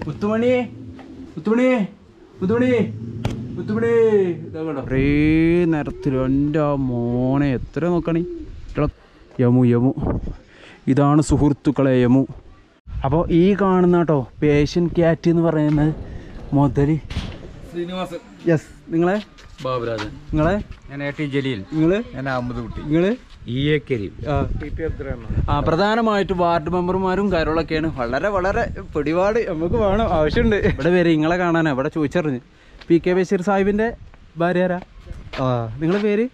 മുത്തുമണി മുത്തുമണി മുത്തുമണി മുത്തുമണി ഇതാ കണ്ടോ ഒരേ നേരത്തിൽ എൻ്റെ മോനെ എത്ര നോക്കണി യമു യമു ഇതാണ് സുഹൃത്തുക്കളെ യമു അപ്പോൾ ഈ കാണുന്ന കേട്ടോ പേഷ്യൻ ക്യാറ്റ് എന്ന് പറയുന്നത് മുതൽ ശ്രീനിവാസൻ യെസ് നിങ്ങളെ ബാബുരാജൻ നിങ്ങളെ ഞാൻ എ ടി ജലീൽ നിങ്ങള് ഞാൻ അഹമ്മദ് കുട്ടി നിങ്ങള് ഇ എ കരീം ആ ടി പി അബ്ദുറഹ്മാൻ ആ പ്രധാനമായിട്ട് വാർഡ് മെമ്പർമാരും കാര്യങ്ങളൊക്കെയാണ് വളരെ വളരെ പിടിപാട് നമുക്ക് വേണം ആവശ്യമുണ്ട് ഇവിടെ പേര് നിങ്ങളെ കാണാനാ ഇവിടെ ചോദിച്ചറിഞ്ഞ് പി കെ ബഷീർ സാഹിബിന്റെ ഭാര്യ ആരാ ആ നിങ്ങളെ പേര്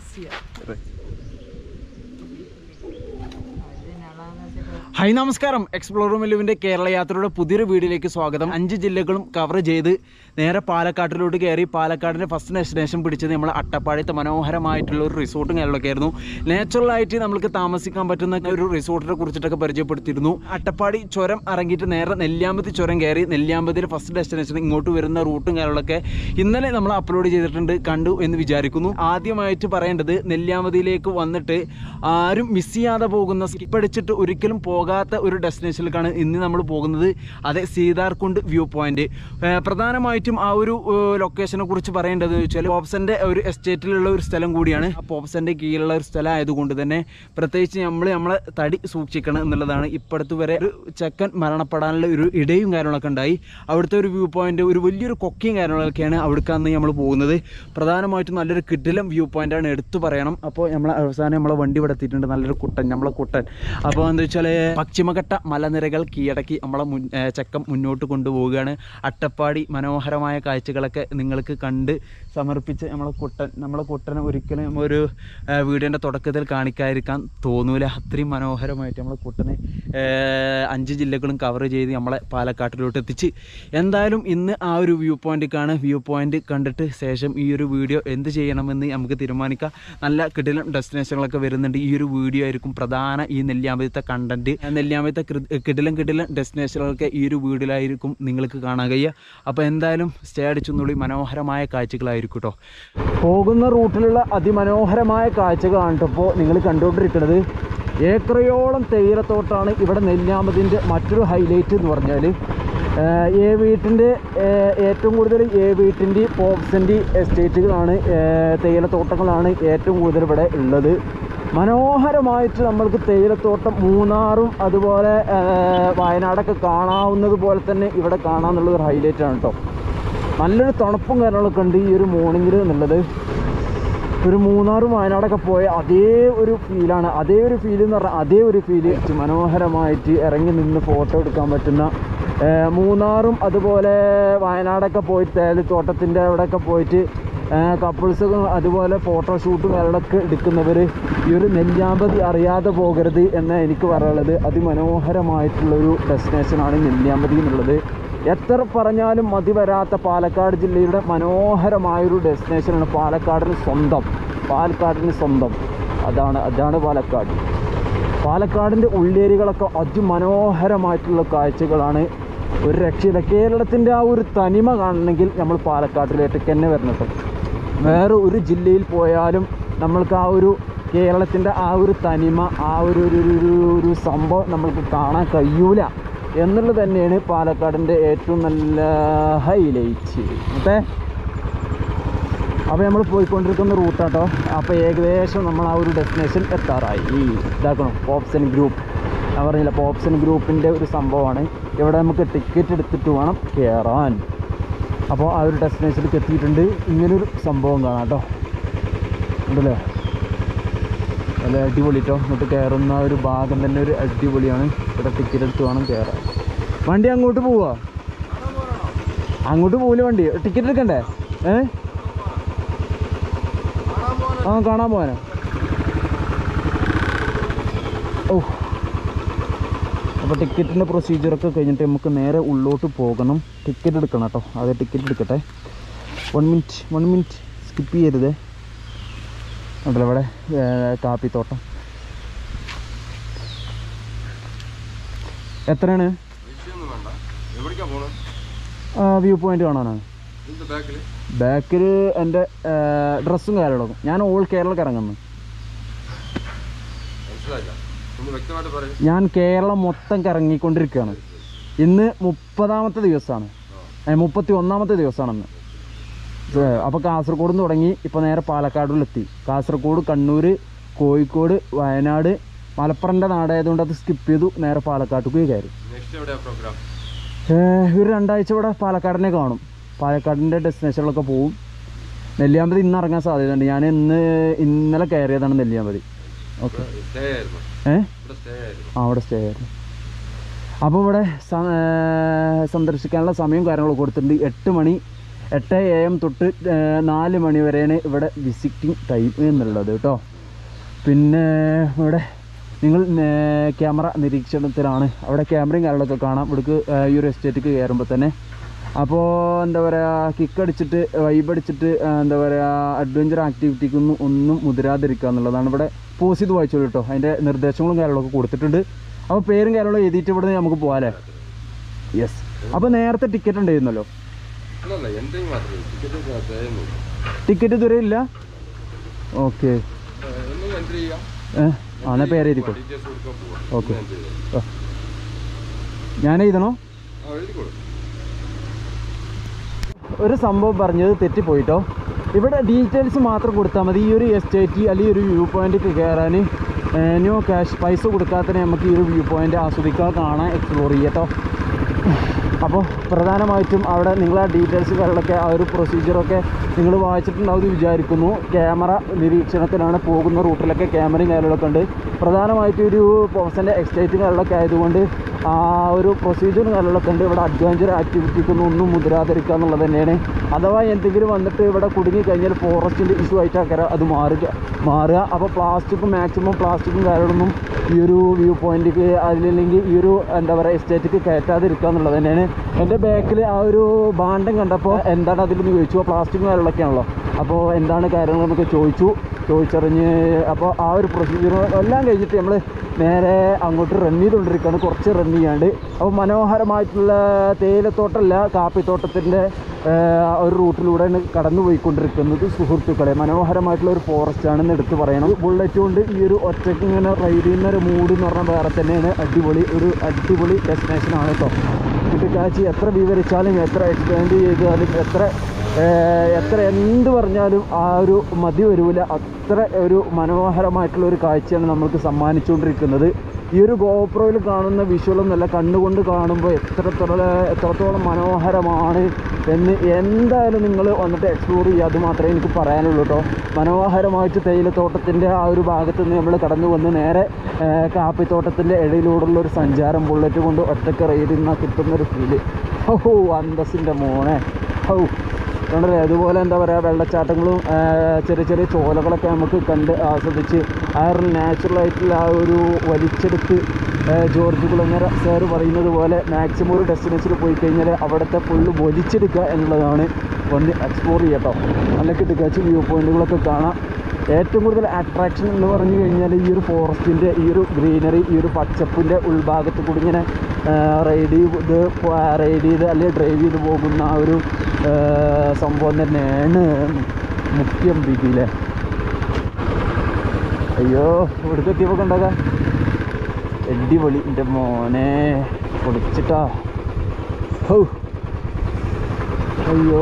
ഹായ് നമസ്കാരം എക്സ്പ്ലോർ മെലുവിൻ്റെ കേരള യാത്രയുടെ പുതിയൊരു വീഡിയോയിലേക്ക് സ്വാഗതം അഞ്ച് ജില്ലകളും കവർ ചെയ്ത് നേരെ പാലക്കാട്ടിലോട്ട് കയറി പാലക്കാടിൻ്റെ ഫസ്റ്റ് ഡെസ്റ്റിനേഷൻ പിടിച്ചത് നമ്മൾ അട്ടപ്പാടിത്തെ മനോഹരമായിട്ടുള്ള ഒരു റിസോർട്ടും കാര്യങ്ങളൊക്കെ ആയിരുന്നു നാച്ചുറലായിട്ട് നമ്മൾക്ക് താമസിക്കാൻ പറ്റുന്ന ഒരു റിസോർട്ടിനെ കുറിച്ചിട്ടൊക്കെ പരിചയപ്പെടുത്തിയിരുന്നു അട്ടപ്പാടി ചുരം ഇറങ്ങിയിട്ട് നേരെ നെല്ലിയാമ്പതി ചുരം കയറി നെല്ലിയാമ്പതിയുടെ ഫസ്റ്റ് ഡെസ്റ്റിനേഷൻ ഇങ്ങോട്ട് വരുന്ന റൂട്ടും കാര്യങ്ങളൊക്കെ ഇന്നലെ നമ്മൾ അപ്ലോഡ് ചെയ്തിട്ടുണ്ട് കണ്ടു എന്ന് വിചാരിക്കുന്നു ആദ്യമായിട്ട് പറയേണ്ടത് നെല്ലിയാമ്പതിയിലേക്ക് വന്നിട്ട് ആരും മിസ് ചെയ്യാതെ പോകുന്ന സ്കിപ്പ് അടിച്ചിട്ട് ഒരിക്കലും പോകാത്ത ഒരു ഡെസ്റ്റിനേഷനിലേക്കാണ് ഇന്ന് നമ്മൾ പോകുന്നത് അതെ സീതാർകുണ്ട് വ്യൂ പോയിന്റ് പ്രധാനമായിട്ടും ആ ഒരു ലൊക്കേഷനെ കുറിച്ച് പറയേണ്ടത് വെച്ചാൽ പോപ്സന്റെ ഒരു എസ്റ്റേറ്റിലുള്ള ഒരു സ്ഥലം കൂടിയാണ് ആ പോപ്സന്റെ കീഴിലുള്ള ഒരു സ്ഥലം ആയതുകൊണ്ട് തന്നെ പ്രത്യേകിച്ച് നമ്മൾ നമ്മളെ തടി സൂക്ഷിക്കണം എന്നുള്ളതാണ് ഇപ്പോഴത്തെ വരെ ഒരു ചെക്കൻ മരണപ്പെടാനുള്ള ഒരു ഇടയും കാര്യങ്ങളൊക്കെ ഉണ്ടായി അവിടുത്തെ ഒരു വ്യൂ പോയിന്റ് ഒരു വലിയൊരു കൊക്കയും കാര്യങ്ങളൊക്കെയാണ് അവിടേക്കാന്ന് നമ്മൾ പോകുന്നത് പ്രധാനമായിട്ടും നല്ലൊരു കിടിലം വ്യൂ പോയിന്റാണ് എടുത്തു പറയണം അപ്പോൾ നമ്മൾ അവസാനം നമ്മളെ വണ്ടി ഇവിടെ എത്തിയിട്ടുണ്ട് നല്ലൊരു കുട്ടൻ നമ്മളെ കുട്ടൻ അപ്പോൾ എന്താ വെച്ചാൽ പശ്ചിമഘട്ട മലനിരകൾ കീഴടക്കി നമ്മളെ മുൻ ഏ, ചക്കം മുന്നോട്ട് കൊണ്ടുപോവുകയാണ് അട്ടപ്പാടി മനോഹരമായ കാഴ്ചകളൊക്കെ നിങ്ങൾക്ക് കണ്ട് സമർപ്പിച്ച് നമ്മളെ കുട്ടൻ നമ്മളെ കുട്ടനെ ഒരിക്കലും ഒരു ഏ, വീഡിയോൻ്റെ തുടക്കത്തിൽ കാണിക്കാതിരിക്കാൻ തോന്നൂല അത്രയും മനോഹരമായിട്ട് നമ്മളെ കുട്ടനെ ഏ, അഞ്ച് ജില്ലകളും കവർ ചെയ്ത് നമ്മളെ പാലക്കാട്ടിലോട്ട് എത്തിച്ച് എന്തായാലും ഇന്ന് ആ ഒരു വ്യൂ പോയിന്റിലേക്കാണ് വ്യൂ പോയിന്റ് കണ്ടിട്ട് ശേഷം ഈ ഒരു വീഡിയോ എന്ത് ചെയ്യണമെന്ന് നമുക്ക് തീരുമാനിക്കാം നല്ല കിടിലം ഡെസ്റ്റിനേഷനുകളൊക്കെ വരുന്നുണ്ട് ഈ ഒരു വീഡിയോ ആയിരിക്കും പ്രധാന ഈ നെല്ലിയാമ്പലത്തെ കണ്ടന്റ് നെല്ലിയാമ്പലത്തെ കൃ- കിടിലം കിടിലം ഡെസ്റ്റിനേഷനുകളൊക്കെ ഈ ഒരു വീഡിയോയിലായിരിക്കും നിങ്ങൾക്ക് കാണാൻ കഴിയുക അപ്പോൾ എന്തായാലും സ്റ്റേ അടിച്ചൊന്നുകൂടി മനോഹരമായ കാഴ്ചകളായിരിക്കും കേട്ടോ പോകുന്ന റൂട്ടിലുള്ള അതിമനോഹരമായ കാഴ്ചകളാണ് കേട്ടോ ഇപ്പോൾ നിങ്ങൾ കണ്ടുകൊണ്ടിരിക്കുന്നത് ഏക്കറയോളം തേയിലത്തോട്ടാണ് ഇവിടെ നെല്ലിയാമ്പതിൻ്റെ മറ്റൊരു ഹൈലൈറ്റ് എന്ന് പറഞ്ഞാൽ ഏ വീട്ടിൻ്റെ ഏറ്റവും കൂടുതൽ ഏ വീട്ടിൻ്റെ പോപ്സിൻ്റെ എസ്റ്റേറ്റുകളാണ് ഏഹ് തേയിലത്തോട്ടങ്ങളാണ് ഏറ്റവും കൂടുതൽ ഇവിടെ ഉള്ളത് മനോഹരമായിട്ട് നമ്മൾക്ക് തേയിലത്തോട്ടം മൂന്നാറും അതുപോലെ ഏഹ് വയനാടൊക്കെ കാണാവുന്നത് പോലെ തന്നെ ഇവിടെ കാണാമെന്നുള്ളത് ഒരു ഹൈലൈറ്റ് ആണ് കേട്ടോ നല്ലൊരു തണുപ്പും കാര്യങ്ങളൊക്കെ ഉണ്ട് ഈ ഒരു മോർണിംഗിൽ എന്നുള്ളത് ഒരു മൂന്നാറും വയനാടൊക്കെ പോയ അതേ ഒരു ഫീലാണ് അതേ ഒരു ഫീൽ എന്ന് പറഞ്ഞാൽ അതേ ഒരു ഫീല് മനോഹരമായിട്ട് ഇറങ്ങി നിന്ന് ഫോട്ടോ എടുക്കാൻ പറ്റുന്ന ഏർ മൂന്നാറും അതുപോലെ വയനാടൊക്കെ പോയിട്ട് തേയിലത്തോട്ടത്തിൻ്റെ അവിടെയൊക്കെ പോയിട്ട് കപ്പിൾസും അതുപോലെ ഫോട്ടോഷൂട്ടും കാര്യങ്ങളൊക്കെ എടുക്കുന്നവർ ഈ ഒരു നെല്ലിയാമ്പതി അറിയാതെ പോകരുത് എന്ന് എനിക്ക് പറയാനുള്ളത് അതിമനോഹരമായിട്ടുള്ളൊരു ഡെസ്റ്റിനേഷനാണ് നെല്ലിയാമ്പതി എന്നുള്ളത് എത്ര പറഞ്ഞാലും മതി വരാത്ത പാലക്കാട് ജില്ലയുടെ മനോഹരമായൊരു ഡെസ്റ്റിനേഷനാണ് പാലക്കാടിന് സ്വന്തം പാലക്കാടിന് സ്വന്തം അതാണ് അതാണ് പാലക്കാട് പാലക്കാടിൻ്റെ ഉള്ളേരികളൊക്കെ അതിമനോഹരമായിട്ടുള്ള കാഴ്ചകളാണ് ഒരു രക്ഷയില്ല കേരളത്തിൻ്റെ ആ ഒരു തനിമ കാണണമെങ്കിൽ നമ്മൾ പാലക്കാട്ടിലേക്ക് തന്നെ വരണം കേട്ടോ വേറെ ഒരു ജില്ലയിൽ പോയാലും നമ്മൾക്ക് ആ ഒരു കേരളത്തിൻ്റെ ആ ഒരു തനിമ ആ ഒരു ഒരു ഒരു- ഒരു ഒരു സംഭവം നമ്മൾക്ക് കാണാൻ കഴിയൂല എന്നുള്ളത് തന്നെയാണ് പാലക്കാടിൻ്റെ ഏറ്റവും നല്ല ഹൈലൈറ്റ് ഓക്കെ അപ്പോൾ നമ്മൾ പോയിക്കൊണ്ടിരിക്കുന്ന റൂട്ടാട്ടോ അപ്പോൾ ഏകദേശം നമ്മൾ ആ ഒരു ഡെസ്റ്റിനേഷൻ എത്താറായി ഈ ഇതാക്കണം പോപ്സൺ ഗ്രൂപ്പ് ഞാൻ പറഞ്ഞില്ല പോപ്സൺ ഗ്രൂപ്പിൻ്റെ ഒരു സംഭവമാണ് ഇവിടെ നമുക്ക് ടിക്കറ്റ് എടുത്തിട്ട് വേണം കയറാൻ അപ്പോൾ ആ ഒരു ഡെസ്റ്റിനേഷനിലേക്ക് എത്തിയിട്ടുണ്ട് ഇങ്ങനൊരു സംഭവം കാണാം കേട്ടോ ഉണ്ടല്ലേ നല്ല അടിപൊളി കേട്ടോ ഇങ്ങോട്ട് കയറുന്ന ഒരു ഭാഗം തന്നെ ഒരു അടിപൊളിയാണ് ഇവിടെ ടിക്കറ്റ് എടുത്ത് വേണം കയറാൻ വണ്ടി അങ്ങോട്ട് പോവാ അങ്ങോട്ട് പോവില്ല വണ്ടി ടിക്കറ്റ് എടുക്കണ്ടേ ഏ ആ കാണാൻ പോവാനോ ഓ അപ്പോൾ ടിക്കറ്റിൻ്റെ പ്രൊസീജിയറൊക്കെ കഴിഞ്ഞിട്ട് നമുക്ക് നേരെ ഉള്ളോട്ട് പോകണം ടിക്കറ്റ് എടുക്കണം കേട്ടോ അതെ ടിക്കറ്റ് എടുക്കട്ടെ one minute one minute skip ചെയ്യരുതേ ഉണ്ടല്ലോ ഇവിടെ ഏ, കാപ്പിത്തോട്ടം എത്രയാണ് വ്യൂ പോയിന്റ് കാണാനാണ് ബാക്കിൽ എൻ്റെ ഡ്രസ്സും കാര്യങ്ങളും ഞാൻ ഓൾ കേരളക്ക് ഇറങ്ങുന്നു ഞാൻ കേരളം മൊത്തം കറങ്ങിക്കൊണ്ടിരിക്കുകയാണ് ഇന്ന് മുപ്പതാമത്തെ ദിവസമാണ് മുപ്പത്തി ഒന്നാമത്തെ ദിവസമാണെന്ന് അപ്പോൾ കാസർഗോഡ് നിന്ന് തുടങ്ങി ഇപ്പോൾ നേരെ പാലക്കാടിലെത്തി കാസർഗോഡ് കണ്ണൂർ കോഴിക്കോട് വയനാട് മലപ്പുറൻ്റെ നാടായതുകൊണ്ട് അത് സ്കിപ്പ് ചെയ്തു നേരെ പാലക്കാട്ടേക്ക് കയറി നെക്സ്റ്റ് എവിടെയാ പ്രോഗ്രാം ഏഹ് ഒരു രണ്ടാഴ്ച ഇവിടെ പാലക്കാടിനെ കാണും പാലക്കാടിൻ്റെ ഡെസ്റ്റിനേഷനിലൊക്കെ പോവും നെല്ലിയാമ്പതി ഇന്ന് ഇറങ്ങാൻ സാധ്യതയുണ്ട് ഞാൻ ഇന്ന് ഇന്നലെ കയറിയതാണ് നെല്ലിയാമ്പതി ഓക്കെ സ്റ്റേ ആയിരുന്നു ഏഹ് ഇവിടെ സ്റ്റേ ആയിരുന്നു ആ അവിടെ സ്റ്റേ ആയിരുന്നു അപ്പോൾ ഇവിടെ സ- ഏർ സന്ദർശിക്കാനുള്ള സമയവും കാര്യങ്ങളൊക്കെ കൊടുത്തിട്ടുണ്ട് എട്ട് മണി എട്ട് എ എം തൊട്ട് ഏർ നാല് മണി വരെയാണ് ഇവിടെ വിസിറ്റിംഗ് ടൈം എന്നുള്ളത് കേട്ടോ പിന്നെ ഇവിടെ നിങ്ങൾ നേ- ക്യാമറ നിരീക്ഷണത്തിലാണ് അവിടെ ക്യാമറയും കാര്യങ്ങളൊക്കെ കാണാം ഇവിടേക്ക് ഏർ ഈ ഒരു എസ്റ്റേറ്റിക്ക് കയറുമ്പോൾ തന്നെ അപ്പോൾ എന്താ പറയുക കിക്ക് അടിച്ചിട്ട് വൈബ് അടിച്ചിട്ട് ഏർ എന്താ പറയുക അഡ്വഞ്ചർ ആക്ടിവിറ്റിക്കൊന്നും ഒന്നും മുതിരാതിരിക്കുക എന്നുള്ളതാണ് ഇവിടെ പോസ് ചെയ്ത് വായിച്ചോളൂ കേട്ടോ അതിൻ്റെ നിർദ്ദേശങ്ങളും കാര്യങ്ങളൊക്കെ കൊടുത്തിട്ടുണ്ട് അപ്പോൾ പേരും കാര്യങ്ങളും എഴുതിയിട്ട് ഇവിടെ നമുക്ക് പോകാമല്ലേ യെസ് അപ്പോൾ നേരത്തെ ടിക്കറ്റ് ഉണ്ടായിരുന്നല്ലോ അല്ലല്ല എന്തെങ്കിലും മാത്രമേ ടിക്കറ്റ് തരുന്നില്ല ടിക്കറ്റ് ഇതുവരെ ഇല്ല ഓക്കെ ഒന്നും എൻട്രി ചെയ്യാം ഏഹ് ആ എന്നാൽ പേര് എഴുതിക്കോ ഡീറ്റെയിൽസ് കൊടുക്കാൻ പോവാം ഓക്കെ എൻട്രി ചെയ്യാം ഞാൻ എഴുതണോ ആ എഴുതി കൊടുക്കും ഒരു സംഭവം പറഞ്ഞത് തെറ്റിപ്പോയിട്ടോ ഇവിടെ ഡീറ്റെയിൽസ് മാത്രം കൊടുത്താൽ മതി ഈ ഒരു എസ്റ്റേറ്റ് അല്ലെങ്കിൽ ഒരു വ്യൂ പോയിന്റിൽ കയറാൻ നോ ക്യാഷ് പൈസ കൊടുക്കാത്തതിന് നമുക്ക് ഈ ഒരു വ്യൂ പോയിന്റ് ആസ്വദിക്കാൻ കാണാൻ എക്സ്പ്ലോർ ചെയ്യട്ടോ അപ്പോൾ പ്രധാനമായിട്ടും അവിടെ നിങ്ങൾ ആ ഡീറ്റെയിൽസ് കാര്യങ്ങളൊക്കെ ആ ഒരു പ്രൊസീജിയറൊക്കെ നിങ്ങൾ വായിച്ചിട്ടുണ്ടാവും എന്ന് വിചാരിക്കുന്നു ക്യാമറ നിരീക്ഷണത്തിലാണ് പോകുന്ന റൂട്ടിലൊക്കെ ക്യാമറയും കാര്യങ്ങളൊക്കെ ഉണ്ട് പ്രധാനമായിട്ടും ഒരു പേഴ്സൻ്റെ എക്സ്റ്റേറ്റും കാര്യങ്ങളൊക്കെ ആയതുകൊണ്ട് ആ ഒരു പ്രൊസീജിയറും കാര്യങ്ങളൊക്കെ ഉണ്ട് ഇവിടെ അഡ്വഞ്ചർ ആക്ടിവിറ്റിക്കൊന്നും ഒന്നും മുതിരാതിരിക്കുക എന്നുള്ളത് തന്നെയാണ് അഥവാ എന്തെങ്കിലും വന്നിട്ട് ഇവിടെ കുടുങ്ങി കഴിഞ്ഞാൽ ഫോറസ്റ്റിൻ്റെ ഇഷ്യൂ ആയിട്ടാക്കര അത് മാറുക മാറുക അപ്പോൾ പ്ലാസ്റ്റിക്കും മാക്സിമം പ്ലാസ്റ്റിക്കും കാര്യങ്ങളൊന്നും ഈ ഒരു വ്യൂ പോയിന്റിക്ക് അതില്ലെങ്കിൽ ഈ ഒരു എന്താ പറയുക എസ്റ്റേറ്റിക്ക് കയറ്റാതിരിക്കുക എന്നുള്ളത് തന്നെയാണ് എൻ്റെ ബാക്കിൽ ആ ഒരു ബാണ്ടം കണ്ടപ്പോൾ എന്താണ് അതിലെന്ന് ചോദിച്ചു പ്ലാസ്റ്റിക്കും കാര്യങ്ങളൊക്കെ ആണല്ലോ അപ്പോൾ എന്താണ് കാര്യങ്ങൾ എന്നൊക്കെ ചോദിച്ചു ചോദിച്ചറിഞ്ഞ് അപ്പോൾ ആ ഒരു പ്രൊസീജിയർ എല്ലാം കഴിഞ്ഞിട്ട് നമ്മൾ നേരെ അങ്ങോട്ട് റൺ ചെയ്തുകൊണ്ടിരിക്കുകയാണ് കുറച്ച് റൺ ചെയ്യാണ്ട് അപ്പോൾ മനോഹരമായിട്ടുള്ള തേയിലത്തോട്ടമല്ല കാപ്പിത്തോട്ടത്തിൻ്റെ ഒരു റൂട്ടിലൂടെയാണ് കടന്നു പോയിക്കൊണ്ടിരിക്കുന്നത് സുഹൃത്തുക്കളെ മനോഹരമായിട്ടുള്ള ഒരു ഫോറസ്റ്റ് ആണെന്ന് എടുത്ത് പറയണം ബുള്ളറ്റ് കൊണ്ട് ഈ ഒരു ഒറ്റയ്ക്ക് ഇങ്ങനെ റൈഡ് ചെയ്യുന്ന ഒരു മൂഡ് എന്ന് പറഞ്ഞാൽ വേറെ തന്നെയാണ് അടിപൊളി ഒരു അടിപൊളി ഡെസ്റ്റിനേഷൻ ആണ് കേട്ടോ കുട്ടിക്കാച്ചി എത്ര വിവരിച്ചാലും എത്ര എക്സ്പ്ലെയിൻ ചെയ്താലും എത്ര ഏഹ് എത്ര എന്ത് പറഞ്ഞാലും ആ ഒരു മതി വരൂല അത്ര ഒരു മനോഹരമായിട്ടുള്ള ഒരു കാഴ്ചയാണ് നമ്മൾക്ക് സമ്മാനിച്ചുകൊണ്ടിരിക്കുന്നത് ഈ ഒരു ഗോപ്രോയിൽ കാണുന്ന വിഷ്വലും നല്ല കണ്ണുകൊണ്ട് കാണുമ്പോൾ എത്രത്തോളം എത്രത്തോളം മനോഹരമാണ് എന്ന് എന്തായാലും നിങ്ങൾ വന്നിട്ട് എക്സ്പ്ലോർ ചെയ്യുക അത് മാത്രമേ എനിക്ക് പറയാനുള്ളൂ കേട്ടോ മനോഹരമായിട്ട് തേയിലത്തോട്ടത്തിൻ്റെ ആ ഒരു ഭാഗത്ത് നിന്ന് നമ്മൾ കടന്നു വന്ന് നേരെ ഏഹ് കാപ്പിത്തോട്ടത്തിൻ്റെ ഇടയിലൂടെയുള്ള ഒരു സഞ്ചാരം ബുള്ളറ്റ് കൊണ്ട് ഒറ്റയ്ക്ക് റൈഡ് ചെയ്യുന്ന കിട്ടുന്ന ഒരു ഫീല് ഓ അന്തസ്സിൻ്റെ മോനെ ഓ കണ്ടല്ലേ അതുപോലെ എന്താ പറയുക വെള്ളച്ചാട്ടങ്ങളും ആ, ചെറിയ ചെറിയ ചോലകളൊക്കെ നമുക്ക് കണ്ട് ആസ്വദിച്ച് ആ ഒരു നാച്ചുറലായിട്ടുള്ള ആ ഒരു വലിച്ചെടുത്ത് ആ, ജോർജ് കുളങ്ങര സാറ് പറയുന്നത് പോലെ മാക്സിമം ഒരു ഡെസ്റ്റിനേഷനിൽ പോയി കഴിഞ്ഞാൽ അവിടുത്തെ ഫുള്ള് വലിച്ചെടുക്കുക എന്നുള്ളതാണ് ഒന്ന് എക്സ്പ്ലോർ ചെയ്യട്ടോ നല്ല കിട്ടുകാച്ച് വ്യൂ പോയിന്റുകളൊക്കെ കാണാം ഏറ്റവും കൂടുതൽ അട്രാക്ഷൻ എന്ന് പറഞ്ഞു കഴിഞ്ഞാൽ ഈ ഒരു ഫോറസ്റ്റിൻ്റെ ഈ ഒരു ഗ്രീനറി ഈ ഒരു പച്ചപ്പിൻ്റെ ഉൾഭാഗത്ത് കൂടി ഇങ്ങനെ റൈഡ് ചെയ്ത് റൈഡ് ചെയ്ത് അല്ലെങ്കിൽ ഡ്രൈവ് ചെയ്ത് പോകുന്ന ആ ഒരു ആ, സംഭവം തന്നെയാണ് മുഖ്യം രീതിയിലെ അയ്യോ ഇവിടുത്തെ എത്തിയപ്പോൾ കണ്ടാകാം അടിപൊളി എൻ്റെ മോനെ പൊളിച്ചിട്ടാ ഹൗ അയ്യോ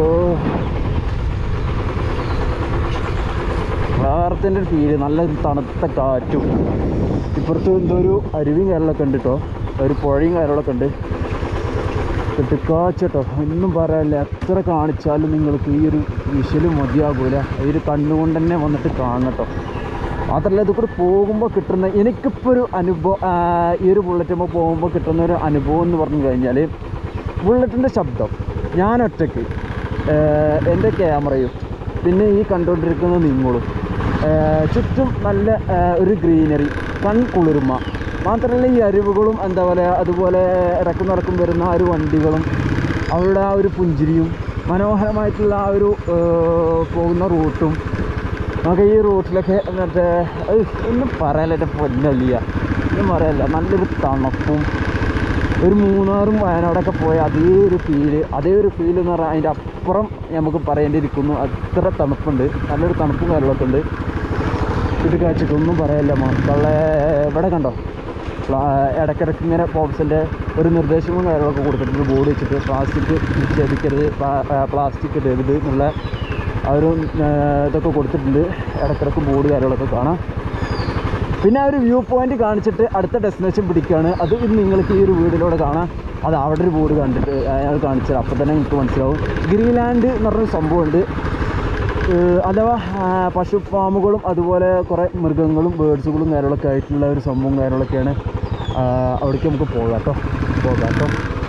വേറത്തിൻ്റെ ഒരു ഫീല് നല്ല തണുത്ത കാറ്റും ഇപ്പുറത്ത് എന്തോ ഒരു അരുവിയും കാര്യങ്ങളൊക്കെ ഉണ്ട് കേട്ടോ ഒരു പുഴയും കാര്യങ്ങളൊക്കെ ഉണ്ട് കിട്ടുക്കാച്ചട്ടോ ഒന്നും പറയാനില്ല എത്ര കാണിച്ചാലും നിങ്ങൾക്ക് ഈ ഒരു വിഷല് മതിയാകൂല ഈ ഒരു കണ്ണുകൊണ്ട് തന്നെ വന്നിട്ട് കാണട്ടോ മാത്രമല്ല ഇത് കൂടെ പോകുമ്പോൾ കിട്ടുന്ന എനിക്കിപ്പോൾ ഒരു അനുഭവം ആ, ഈ ഒരു ബുള്ളറ്റുമ്പോൾ പോകുമ്പോൾ കിട്ടുന്ന ഒരു അനുഭവം എന്ന് പറഞ്ഞു കഴിഞ്ഞാൽ ബുള്ളറ്റിൻ്റെ ശബ്ദം ഞാൻ ഒറ്റയ്ക്ക് ഏഹ്, എൻ്റെ ക്യാമറയും പിന്നെ ഈ കണ്ടുകൊണ്ടിരിക്കുന്ന നിങ്ങളും ഏഹ്, ചുറ്റും നല്ല ഏഹ്, ഒരു ഗ്രീനറി കൺകുളിർമ മാത്രമല്ല ഈ അരുവുകളും എന്താ പറയുക അതുപോലെ ഇടക്കും നടക്കും വരുന്ന ആ ഒരു വണ്ടികളും അവരുടെ ആ ഒരു പുഞ്ചിരിയും മനോഹരമായിട്ടുള്ള ആ ഒരു ഏഹ്, പോകുന്ന റൂട്ടും നമുക്ക് ഈ റൂട്ടിലൊക്കെ മറ്റേ ഏയ് ഒന്നും പറയാനില്ല എൻ്റെ പൊന്നല്ല ഒന്നും പറയാനില്ല നല്ലൊരു തണുപ്പും ഒരു മൂന്നാറും വയനാടൊക്കെ പോയ അതേ ഒരു ഫീല് അതേ ഒരു ഫീൽ എന്ന് പറഞ്ഞാൽ അതിൻ്റെ അപ്പുറം നമുക്ക് പറയേണ്ടിയിരിക്കുന്നു അത്ര തണുപ്പുണ്ട് നല്ലൊരു തണുപ്പും കാര്യങ്ങളൊക്കെ ഉണ്ട് ഇത് കാഴ്ചക്കൊന്നും പറയാനില്ല മക്കളെ ഇവിടെ കണ്ടോ പ്ലാ- ഇടയ്ക്കിടയ്ക്ക് ഇങ്ങനെ പോപ്സിൻ്റെ ഒരു നിർദ്ദേശങ്ങളും കാര്യങ്ങളൊക്കെ കൊടുത്തിട്ടുണ്ട് ബോർഡ് വെച്ചിട്ട് പ്ലാസ്റ്റിക് നിക്ഷേപിക്കരുത് പ്ലാസ്റ്റിക് ഇടരുത് എന്നുള്ള ആ ഒരു ആ, ഇതൊക്കെ കൊടുത്തിട്ടുണ്ട് ഇടയ്ക്കിടയ്ക്ക് ബോർഡ് കാര്യങ്ങളൊക്കെ കാണാം പിന്നെ ആ ഒരു വ്യൂ പോയിന്റ് കാണിച്ചിട്ട് അടുത്ത ഡെസ്റ്റിനേഷൻ പിടിക്കുകയാണ് അത് ഇത് നിങ്ങൾക്ക് ഈ ഒരു വീടിലൂടെ കാണാം അത് അവിടെ ഒരു ബോർഡ് കണ്ടിട്ട് അയാൾ കാണിച്ചത് അപ്പോൾ തന്നെ നിങ്ങൾക്ക് മനസ്സിലാവും ഗ്രീൻലാൻഡ് എന്ന് പറഞ്ഞൊരു സംഭവമുണ്ട് ഏഹ് അഥവാ ആ, പശു ഫാമുകളും അതുപോലെ കുറേ മൃഗങ്ങളും ബേഡ്സുകളും കാര്യങ്ങളൊക്കെ ആയിട്ടുള്ള ഒരു സംഭവം കാര്യങ്ങളൊക്കെയാണ് ആ, അവിടേക്ക് നമുക്ക് പോകാം കേട്ടോ പോകാം കേട്ടോ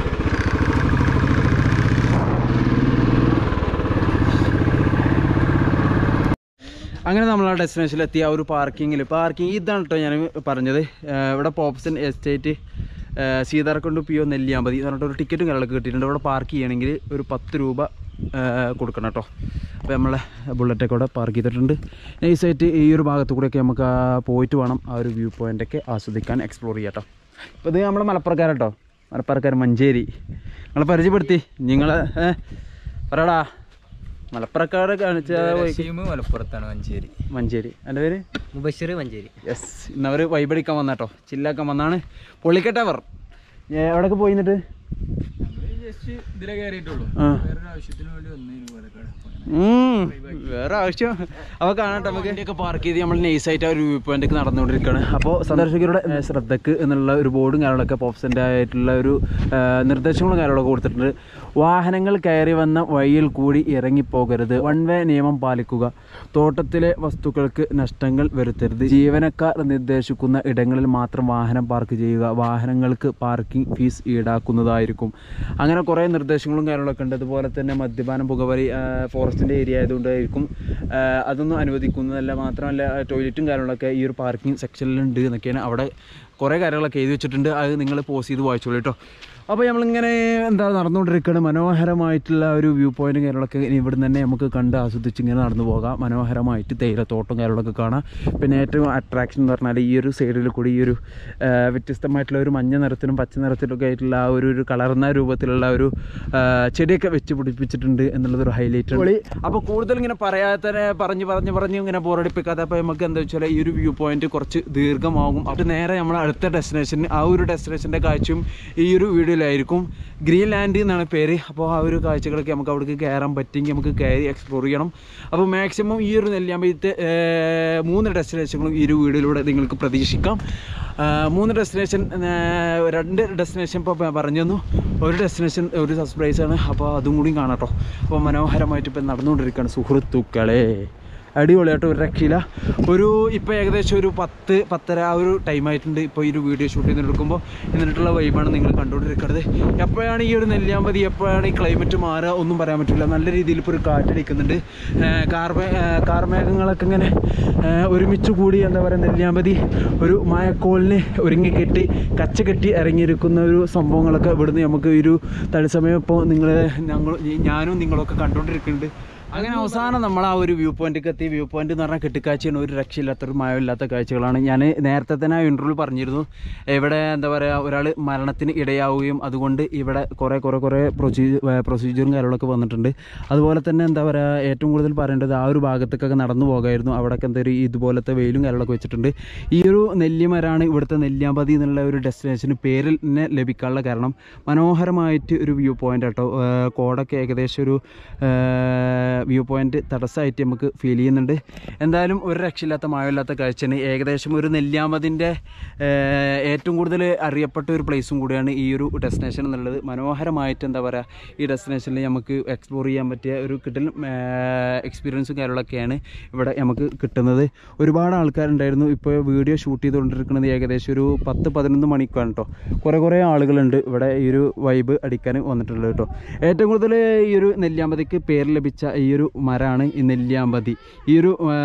അങ്ങനെ നമ്മൾ ആ ഡെസ്റ്റിനേഷനിലെത്തി ആ ഒരു പാർക്കിങ്ങിൽ പാർക്കിംഗ് ഇതാണ് കേട്ടോ ഞാൻ പറഞ്ഞത് ഏഹ് ഇവിടെ പോപ്സൺ എസ്റ്റേറ്റ് ഏഹ് സീതാർക്കുണ്ട് പി ഒ നെല്ലിയാമ്പതി എന്ന് പറഞ്ഞിട്ട് ഒരു ടിക്കറ്റും കാര്യങ്ങളൊക്കെ കിട്ടിയിട്ടുണ്ട് ഇവിടെ പാർക്ക് ചെയ്യണമെങ്കിൽ ഒരു പത്ത് രൂപ ഏഹ് കൊടുക്കണം കേട്ടോ അപ്പോൾ നമ്മളെ ബുള്ളറ്റൊക്കെ ഇവിടെ പാർക്ക് ചെയ്തിട്ടുണ്ട് നൈസായിട്ട് ഈ ഒരു ഭാഗത്തു കൂടെയൊക്കെ നമുക്ക് ആ പോയിട്ട് വേണം ആ ഒരു വ്യൂ പോയിൻ്റൊക്കെ ആസ്വദിക്കാൻ എക്സ്പ്ലോർ ചെയ്യാം കേട്ടോ അപ്പോൾ ഇത് നമ്മളെ മലപ്പുറക്കാരട്ടോ മലപ്പുറക്കാരൻ മഞ്ചേരി നിങ്ങളെ പരിചയപ്പെടുത്തി നിങ്ങൾ പറയടാ മലപ്പുറക്കാരെ കാണിച്ച ഷീമ് മലപ്പുറത്താണ് മഞ്ചേരി മഞ്ചേരി എൻ്റെ പേര് മുബഷിർ മഞ്ചേരി യെസ് ഇന്നവർ വൈബടിക്കാൻ വന്നാട്ടോ ചില്ലാക്കാൻ വന്നാണ് പൊള്ളിക്കട്ടവർ എവിടെയൊക്കെ പോയി എന്നിട്ട് ജസ്റ്റ് ഇതിലെ കയറിയിട്ടുള്ളൂ ആ. വേറൊരു ആവശ്യത്തിന് വേണ്ടി വന്നതിന് പാലക്കാട് ഉം. വേറെ ആവശ്യം അവ കാണട്ടെ നമുക്ക് ഒക്കെ പാർക്ക് ചെയ്ത് നമ്മൾ നൈസായിട്ട് ആ ഒരു വ്യൂ പോയിന്റൊക്കെ നടന്നുകൊണ്ടിരിക്കുകയാണ് അപ്പോൾ സന്ദർശകരുടെ ഏ, ശ്രദ്ധക്ക് എന്നുള്ള ഒരു ബോർഡും കാര്യങ്ങളൊക്കെ പോപ്സിൻ്റെ ആയിട്ടുള്ള ഒരു ഏ, നിർദ്ദേശങ്ങളും കാര്യങ്ങളൊക്കെ കൊടുത്തിട്ടുണ്ട് വാഹനങ്ങൾ കയറി വന്ന വഴിയിൽ കൂടി ഇറങ്ങിപ്പോകരുത് വൺ വേ നിയമം പാലിക്കുക തോട്ടത്തിലെ വസ്തുക്കൾക്ക് നഷ്ടങ്ങൾ വരുത്തരുത് ജീവനക്കാർ നിർദ്ദേശിക്കുന്ന ഇടങ്ങളിൽ മാത്രം വാഹനം പാർക്ക് ചെയ്യുക വാഹനങ്ങൾക്ക് പാർക്കിംഗ് ഫീസ് ഈടാക്കുന്നതായിരിക്കും അങ്ങനെ കുറേ നിർദ്ദേശങ്ങളും കാര്യങ്ങളൊക്കെ ഉണ്ട് അതുപോലെ തന്നെ മദ്യപാനം പുകവലി ഫോറസ്റ്റിൻ്റെ ഏരിയ ആയതുകൊണ്ടായിരിക്കും ആ, അതൊന്നും അനുവദിക്കുന്നതല്ല മാത്രമല്ല ടോയ്ലറ്റും കാര്യങ്ങളൊക്കെ ഈ ഒരു പാർക്കിംഗ് സെക്ഷനിലുണ്ട് എന്നൊക്കെയാണ് അവിടെ കുറേ കാര്യങ്ങളൊക്കെ എഴുതി വെച്ചിട്ടുണ്ട് അത് നിങ്ങൾ പോസ് ചെയ്ത് വായിച്ചോളൂ കേട്ടോ അപ്പോൾ നമ്മളിങ്ങനെ എന്താ നടന്നുകൊണ്ടിരിക്കുകയാണ് മനോഹരമായിട്ടുള്ള ഒരു വ്യൂ പോയിൻറ്റും കാര്യങ്ങളൊക്കെ ഇനി ഇവിടെ തന്നെ നമുക്ക് കണ്ട് ആസ്വദിച്ച് ഇങ്ങനെ നടന്നു പോകാം മനോഹരമായിട്ട് തേയിലത്തോട്ടം കാര്യങ്ങളൊക്കെ കാണാം പിന്നെ ഏറ്റവും അട്രാക്ഷൻ എന്ന് പറഞ്ഞാൽ ഈ ഒരു സൈഡിൽ കൂടി ഈ ഒരു ആ, വ്യത്യസ്തമായിട്ടുള്ള ഒരു മഞ്ഞ നിറത്തിനും പച്ച നിറത്തിലൊക്കെ ആയിട്ടുള്ള ആ ഒരു ഒരു കളർന്ന രൂപത്തിലുള്ള ഒരു ആ, ചെടിയൊക്കെ വെച്ച് പിടിപ്പിച്ചിട്ടുണ്ട് എന്നുള്ളതൊരു ഹൈലൈറ്റ് ആണ് അപ്പോൾ കൂടുതൽ ഇങ്ങനെ പറയാതെ പറഞ്ഞ് പറഞ്ഞ് പറഞ്ഞ് ഇങ്ങനെ ബോറടിപ്പിക്കാതെ അപ്പോൾ നമുക്ക് എന്താ വെച്ചാൽ ഈ ഒരു വ്യൂ പോയിന്റ് കുറച്ച് ദീർഘമാകും അത് നേരെ നമ്മൾ അടുത്ത ഡെസ്റ്റിനേഷൻ ആ ഒരു ഡെസ്റ്റിനേഷൻ്റെ കാഴ്ചയും ഈ ഒരു വീഡിയോയിലായിരിക്കും ഗ്രീൻലാൻഡ് എന്നാണ് പേര് അപ്പോൾ ആ ഒരു കാഴ്ചകളൊക്കെ നമുക്ക് അവിടേക്ക് കയറാൻ പറ്റുമെങ്കിൽ നമുക്ക് കയറി എക്സ്പ്ലോർ ചെയ്യണം അപ്പോൾ മാക്സിമം ഈ ഒരു നെല്ലിയാമ്പയത്തെ ഏർ, മൂന്ന് ഡെസ്റ്റിനേഷനുകളും ഈ ഒരു വീഡിയോയിലൂടെ നിങ്ങൾക്ക് പ്രതീക്ഷിക്കാം ആ, മൂന്ന് ഡെസ്റ്റിനേഷൻ രണ്ട് ഡെസ്റ്റിനേഷൻ ഇപ്പോൾ പറഞ്ഞു തന്നു ഒരു ഡെസ്റ്റിനേഷൻ ഒരു സർപ്രൈസ് ആണ് അപ്പോൾ അതും കൂടി കാണാം കേട്ടോ അപ്പോൾ മനോഹരമായിട്ട് ഇപ്പം നടന്നുകൊണ്ടിരിക്കുകയാണ് സുഹൃത്തുക്കളെ അടിപൊളിയായിട്ട് ഒരു രക്ഷയില്ല ഒരു ഇപ്പോൾ ഏകദേശം ഒരു പത്ത് പത്തര ആ ഒരു ടൈം ആയിട്ടുണ്ട് ഇപ്പോൾ ഈ ഒരു വീഡിയോ ഷൂട്ട് ചെയ്തെടുക്കുമ്പോൾ എന്നിട്ടുള്ള വൈബാണ് നിങ്ങൾ കണ്ടുകൊണ്ടിരിക്കുന്നത് എപ്പോഴാണ് ഈ ഒരു നെല്ലിയാമ്പതി എപ്പോഴാണ് ഈ ക്ലൈമറ്റ് മാറുക ഒന്നും പറയാൻ പറ്റില്ല നല്ല രീതിയിൽ ഇപ്പോൾ ഒരു കാറ്റടിക്കുന്നുണ്ട് കാർമേ കാർമേഘങ്ങളൊക്കെ ഇങ്ങനെ ആ, ഒരുമിച്ച് കൂടി എന്താ പറയുക നെല്ലിയാമ്പതി ഒരു മഴക്കോളിന് ഒരുങ്ങിക്കെട്ടി കച്ച കെട്ടി ഇറങ്ങിയിരിക്കുന്ന ഒരു സംഭവങ്ങളൊക്കെ ഇവിടുന്ന് നമുക്ക് ഈ ഒരു തത്സമയം ഇപ്പോൾ നിങ്ങൾ ഞങ്ങൾ ഞാനും നിങ്ങളൊക്കെ കണ്ടുകൊണ്ടിരിക്കുന്നുണ്ട് അങ്ങനെ അവസാനം നമ്മൾ ആ ഒരു വ്യൂ പോയിന്റിലേക്ക് എത്തി വ്യൂ പോയിന്റ് എന്ന് പറഞ്ഞാൽ കെട്ടിക്കാഴ്ചയാണ് ഒരു രക്ഷയില്ലാത്ത ഒരു മയമില്ലാത്ത കാഴ്ചകളാണ് ഞാൻ നേരത്തെ തന്നെ ആ ഇൻ്റർവ്യൂവിൽ പറഞ്ഞിരുന്നു ഇവിടെ എന്താ പറയുക ഒരാൾ മരണത്തിന് ഇടയാവുകയും അതുകൊണ്ട് ഇവിടെ കുറേ കുറേ കുറേ പ്രൊസീജർ പ്രൊസീജിയറും കാര്യങ്ങളൊക്കെ വന്നിട്ടുണ്ട് അതുപോലെ തന്നെ എന്താ പറയുക ഏറ്റവും കൂടുതൽ പറയേണ്ടത് ആ ഒരു ഭാഗത്തേക്കൊക്കെ നടന്നു പോകായിരുന്നു അവിടെയൊക്കെ എന്താ ഒരു ഇതുപോലത്തെ വെയിലും കാര്യങ്ങളൊക്കെ വെച്ചിട്ടുണ്ട് ഈ ഒരു നെല്ലിമരാണ് ഇവിടുത്തെ നെല്ലിയാമ്പതി എന്നുള്ള ഒരു ഡെസ്റ്റിനേഷന് പേരിൽ തന്നെ ലഭിക്കാനുള്ള കാരണം മനോഹരമായിട്ട് ഒരു വ്യൂ പോയിന്റ് കേട്ടോ ഏർ കോടൊക്കെ ഏകദേശം ഒരു വ്യൂ പോയിന്റ് തടസ്സമായിട്ട് നമുക്ക് ഫീൽ ചെയ്യുന്നുണ്ട് എന്തായാലും ഒരു രക്ഷയില്ലാത്ത മഴയില്ലാത്ത കാഴ്ചയാണ് ഏകദേശം ഒരു നെല്ലിയാമ്പതിൻ്റെ ഏർ ഏറ്റവും കൂടുതൽ അറിയപ്പെട്ട ഒരു പ്ലേസും കൂടിയാണ് ഈ ഒരു ഡെസ്റ്റിനേഷൻ എന്നുള്ളത് മനോഹരമായിട്ട് എന്താ പറയുക ഈ ഡെസ്റ്റിനേഷനിൽ നമുക്ക് എക്സ്പ്ലോർ ചെയ്യാൻ പറ്റിയ ഒരു കിട്ടൽ എക്സ്പീരിയൻസും കാര്യങ്ങളൊക്കെയാണ് ഇവിടെ നമുക്ക് കിട്ടുന്നത് ഒരുപാട് ആൾക്കാരുണ്ടായിരുന്നു ഇപ്പോൾ വീഡിയോ ഷൂട്ട് ചെയ്തുകൊണ്ടിരിക്കുന്നത് ഏകദേശം ഒരു പത്ത് പതിനൊന്ന് മണിക്കാണ് കേട്ടോ കുറേ കുറേ ആളുകളുണ്ട് ഇവിടെ ഈ ഒരു വൈബ് അടിക്കാൻ വന്നിട്ടുള്ളത് കേട്ടോ ഏറ്റവും കൂടുതൽ ഈ ഒരു നെല്ലിയാമ്പതിക്ക് പേര് ലഭിച്ച ഈ ഒരു മരമാണ് ഈ നെല്ലിയാമ്പതി ഈ ഒരു ആ,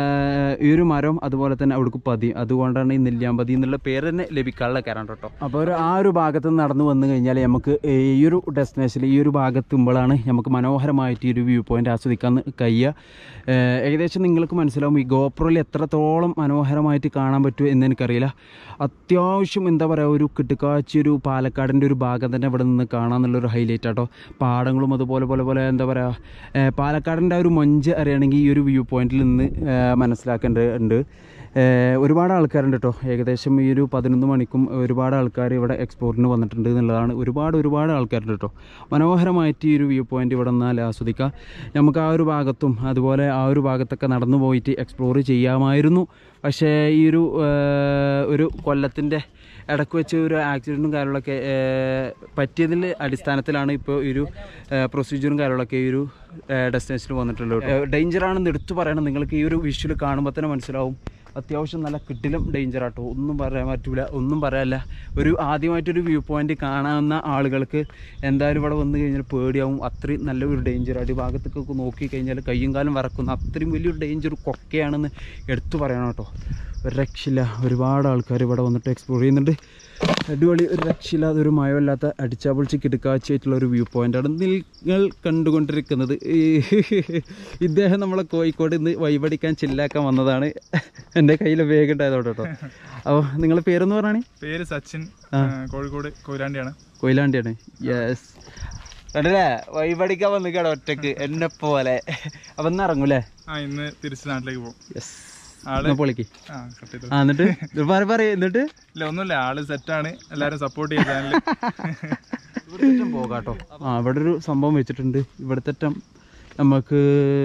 ഈ ഒരു മരം അതുപോലെ തന്നെ അവിടേക്ക് പതി അതുകൊണ്ടാണ് ഈ നെല്ലിയാമ്പതി എന്നുള്ള പേര് തന്നെ ലഭിക്കാനുള്ള കാരണം കേട്ടോ അപ്പോൾ ഒരു ആ ഒരു ഭാഗത്ത് നിന്ന് നടന്നു വന്നു കഴിഞ്ഞാൽ നമുക്ക് ഈ ഒരു ഡെസ്റ്റിനേഷനിൽ ഈ ഒരു ഭാഗത്തുമ്പോഴാണ് നമുക്ക് മനോഹരമായിട്ട് ഈ ഒരു വ്യൂ പോയിന്റ് ആസ്വദിക്കാൻ കഴിയുക ഏഹ് ഏകദേശം നിങ്ങൾക്ക് മനസ്സിലാവും ഈ ഗോപ്രോയിൽ എത്രത്തോളം മനോഹരമായിട്ട് കാണാൻ പറ്റുമോ എന്ന് എനിക്കറിയില്ല അത്യാവശ്യം എന്താ പറയുക ഒരു കിട്ടുകാച്ചി ഒരു പാലക്കാടിൻ്റെ ഒരു ഭാഗം തന്നെ ഇവിടെ നിന്ന് കാണാമെന്നുള്ളൊരു ഹൈലൈറ്റ് ആട്ടോ പാടങ്ങളും അതുപോലെ പോലെ പോലെ എന്താ പറയുക ഏഹ് പാലക്കാട് പാലക്കാടിൻ്റെ ആ ഒരു മൊഞ്ച് അറിയണമെങ്കിൽ ഈ ഒരു വ്യൂ പോയിന്റിൽ നിന്ന് ആ, മനസ്സിലാക്കേണ്ടതുണ്ട് ആ, ഒരുപാട് ആൾക്കാരുണ്ട് കേട്ടോ ഏകദേശം ഈ ഒരു പതിനൊന്ന് മണിക്കും ഒരുപാട് ആൾക്കാർ ഇവിടെ എക്സ്പോർട്ടിന് വന്നിട്ടുണ്ട് എന്നുള്ളതാണ് ഒരുപാട് ഒരുപാട് ആൾക്കാരുണ്ട് കേട്ടോ മനോഹരമായിട്ട് ഈ ഒരു വ്യൂ പോയിന്റ് ഇവിടെ നിന്നാൽ ആസ്വദിക്കാം നമുക്ക് ആ ഒരു ഭാഗത്തും അതുപോലെ ആ ഒരു ഭാഗത്തൊക്കെ നടന്നു പോയിട്ട് എക്സ്പ്ലോർ ചെയ്യാമായിരുന്നു പക്ഷേ ഈ ഒരു ആ, ഒരു കൊല്ലത്തിൻ്റെ ഇടയ്ക്ക് വെച്ച് ഒരു ആക്സിഡൻറ്റും കാര്യങ്ങളൊക്കെ ഏഹ്, പറ്റിയതിൽ അടിസ്ഥാനത്തിലാണ് ഇപ്പോൾ ഈ ഒരു പ്രൊസീജിയറും കാര്യങ്ങളൊക്കെ ഈ ഒരു ഡെസ്റ്റിനേഷനിൽ വന്നിട്ടുള്ളത് ഡേഞ്ചറാണെന്ന് എടുത്തു പറയണം നിങ്ങൾക്ക് ഈ ഒരു വിഷ്വൽ കാണുമ്പോൾ തന്നെ മനസ്സിലാവും അത്യാവശ്യം നല്ല കിട്ടിലും ഡേഞ്ചർ ആട്ടോ ഒന്നും പറയാൻ പറ്റൂല ഒന്നും പറയാനില്ല ഒരു ആദ്യമായിട്ടൊരു വ്യൂ പോയിന്റ് കാണാവുന്ന ആളുകൾക്ക് എന്തായാലും ഇവിടെ വന്നു കഴിഞ്ഞാൽ പേടിയാവും അത്രയും നല്ലൊരു ഡേഞ്ചർ അടിഭാഗത്തേക്കൊക്കെ നോക്കി കഴിഞ്ഞാൽ കയ്യും കാലും വറക്കുന്ന അത്രയും വലിയൊരു ഡേഞ്ചർ കൊക്കയാണെന്ന് എടുത്തു പറയണം കേട്ടോ ഒരു രക്ഷയില്ല ഒരുപാട് ആൾക്കാർ ഇവിടെ വന്നിട്ട് എക്സ്പ്ലോർ ചെയ്യുന്നുണ്ട് അടിപൊളി ഒരു രക്ഷയില്ലാതെ ഒരു മയമില്ലാത്ത അടിച്ചാപൊളിച്ച് കിടക്കാച്ചായിട്ടുള്ള ഒരു വ്യൂ പോയിൻ്റാണ് നിങ്ങൾ കണ്ടുകൊണ്ടിരിക്കുന്നത് ഈ ഇദ്ദേഹം നമ്മളെ കോഴിക്കോട് ഇന്ന് വൈബടിക്കാൻ ചില്ലാക്കാൻ വന്നതാണ് എൻ്റെ കയ്യിൽ വേഗം ഉണ്ടായതോടെ കേട്ടോ അപ്പോൾ നിങ്ങളുടെ പേരെന്ന് പറഞ്ഞാണ് പേര് സച്ചിൻ ആ. ആ, കോഴിക്കോട് കൊയിലാണ്ടിയാണ് കൊയിലാണ്ടിയാണ് യെസ് കണ്ടല്ലേ വൈബടിക്കാൻ വന്ന് കേട്ടോ ഒറ്റക്ക് എന്നെ പോലെ അപ്പം ഇന്ന് ഇറങ്ങൂലേ ആ ഇന്ന് തിരിച്ച് നാട്ടിലേക്ക് പോകും യെസ് ആള് പൊളിക്ക് ആ കട്ട് ചെയ്തു ആ എന്നിട്ട് പറ പറയ എന്നിട്ട് ഇല്ല ഒന്നുമില്ല ആള് സെറ്റാണ് എല്ലാരും സപ്പോർട്ട് ചെയ്ത ചാനല് ഇവിടുത്തെ പോകാട്ടോ ആ ഇവിടെ ഒരു സംഭവം വെച്ചിട്ടുണ്ട് ഇവിടുത്തെ നമുക്ക്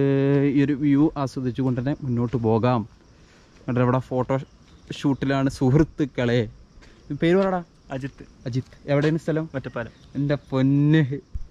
ഈ ഒരു വ്യൂ ആസ്വദിച്ചുകൊണ്ട് തന്നെ മുന്നോട്ട് പോകാം എന്നിട്ട് ഇവിടെ ഫോട്ടോ ഷൂട്ടിലാണ് സുഹൃത്തുക്കളെ പേര് പറടാ അജിത്ത് അജിത്ത് എവിടെയാണ് സ്ഥലം ഒറ്റപ്പാലം എൻ്റെ പൊന്ന്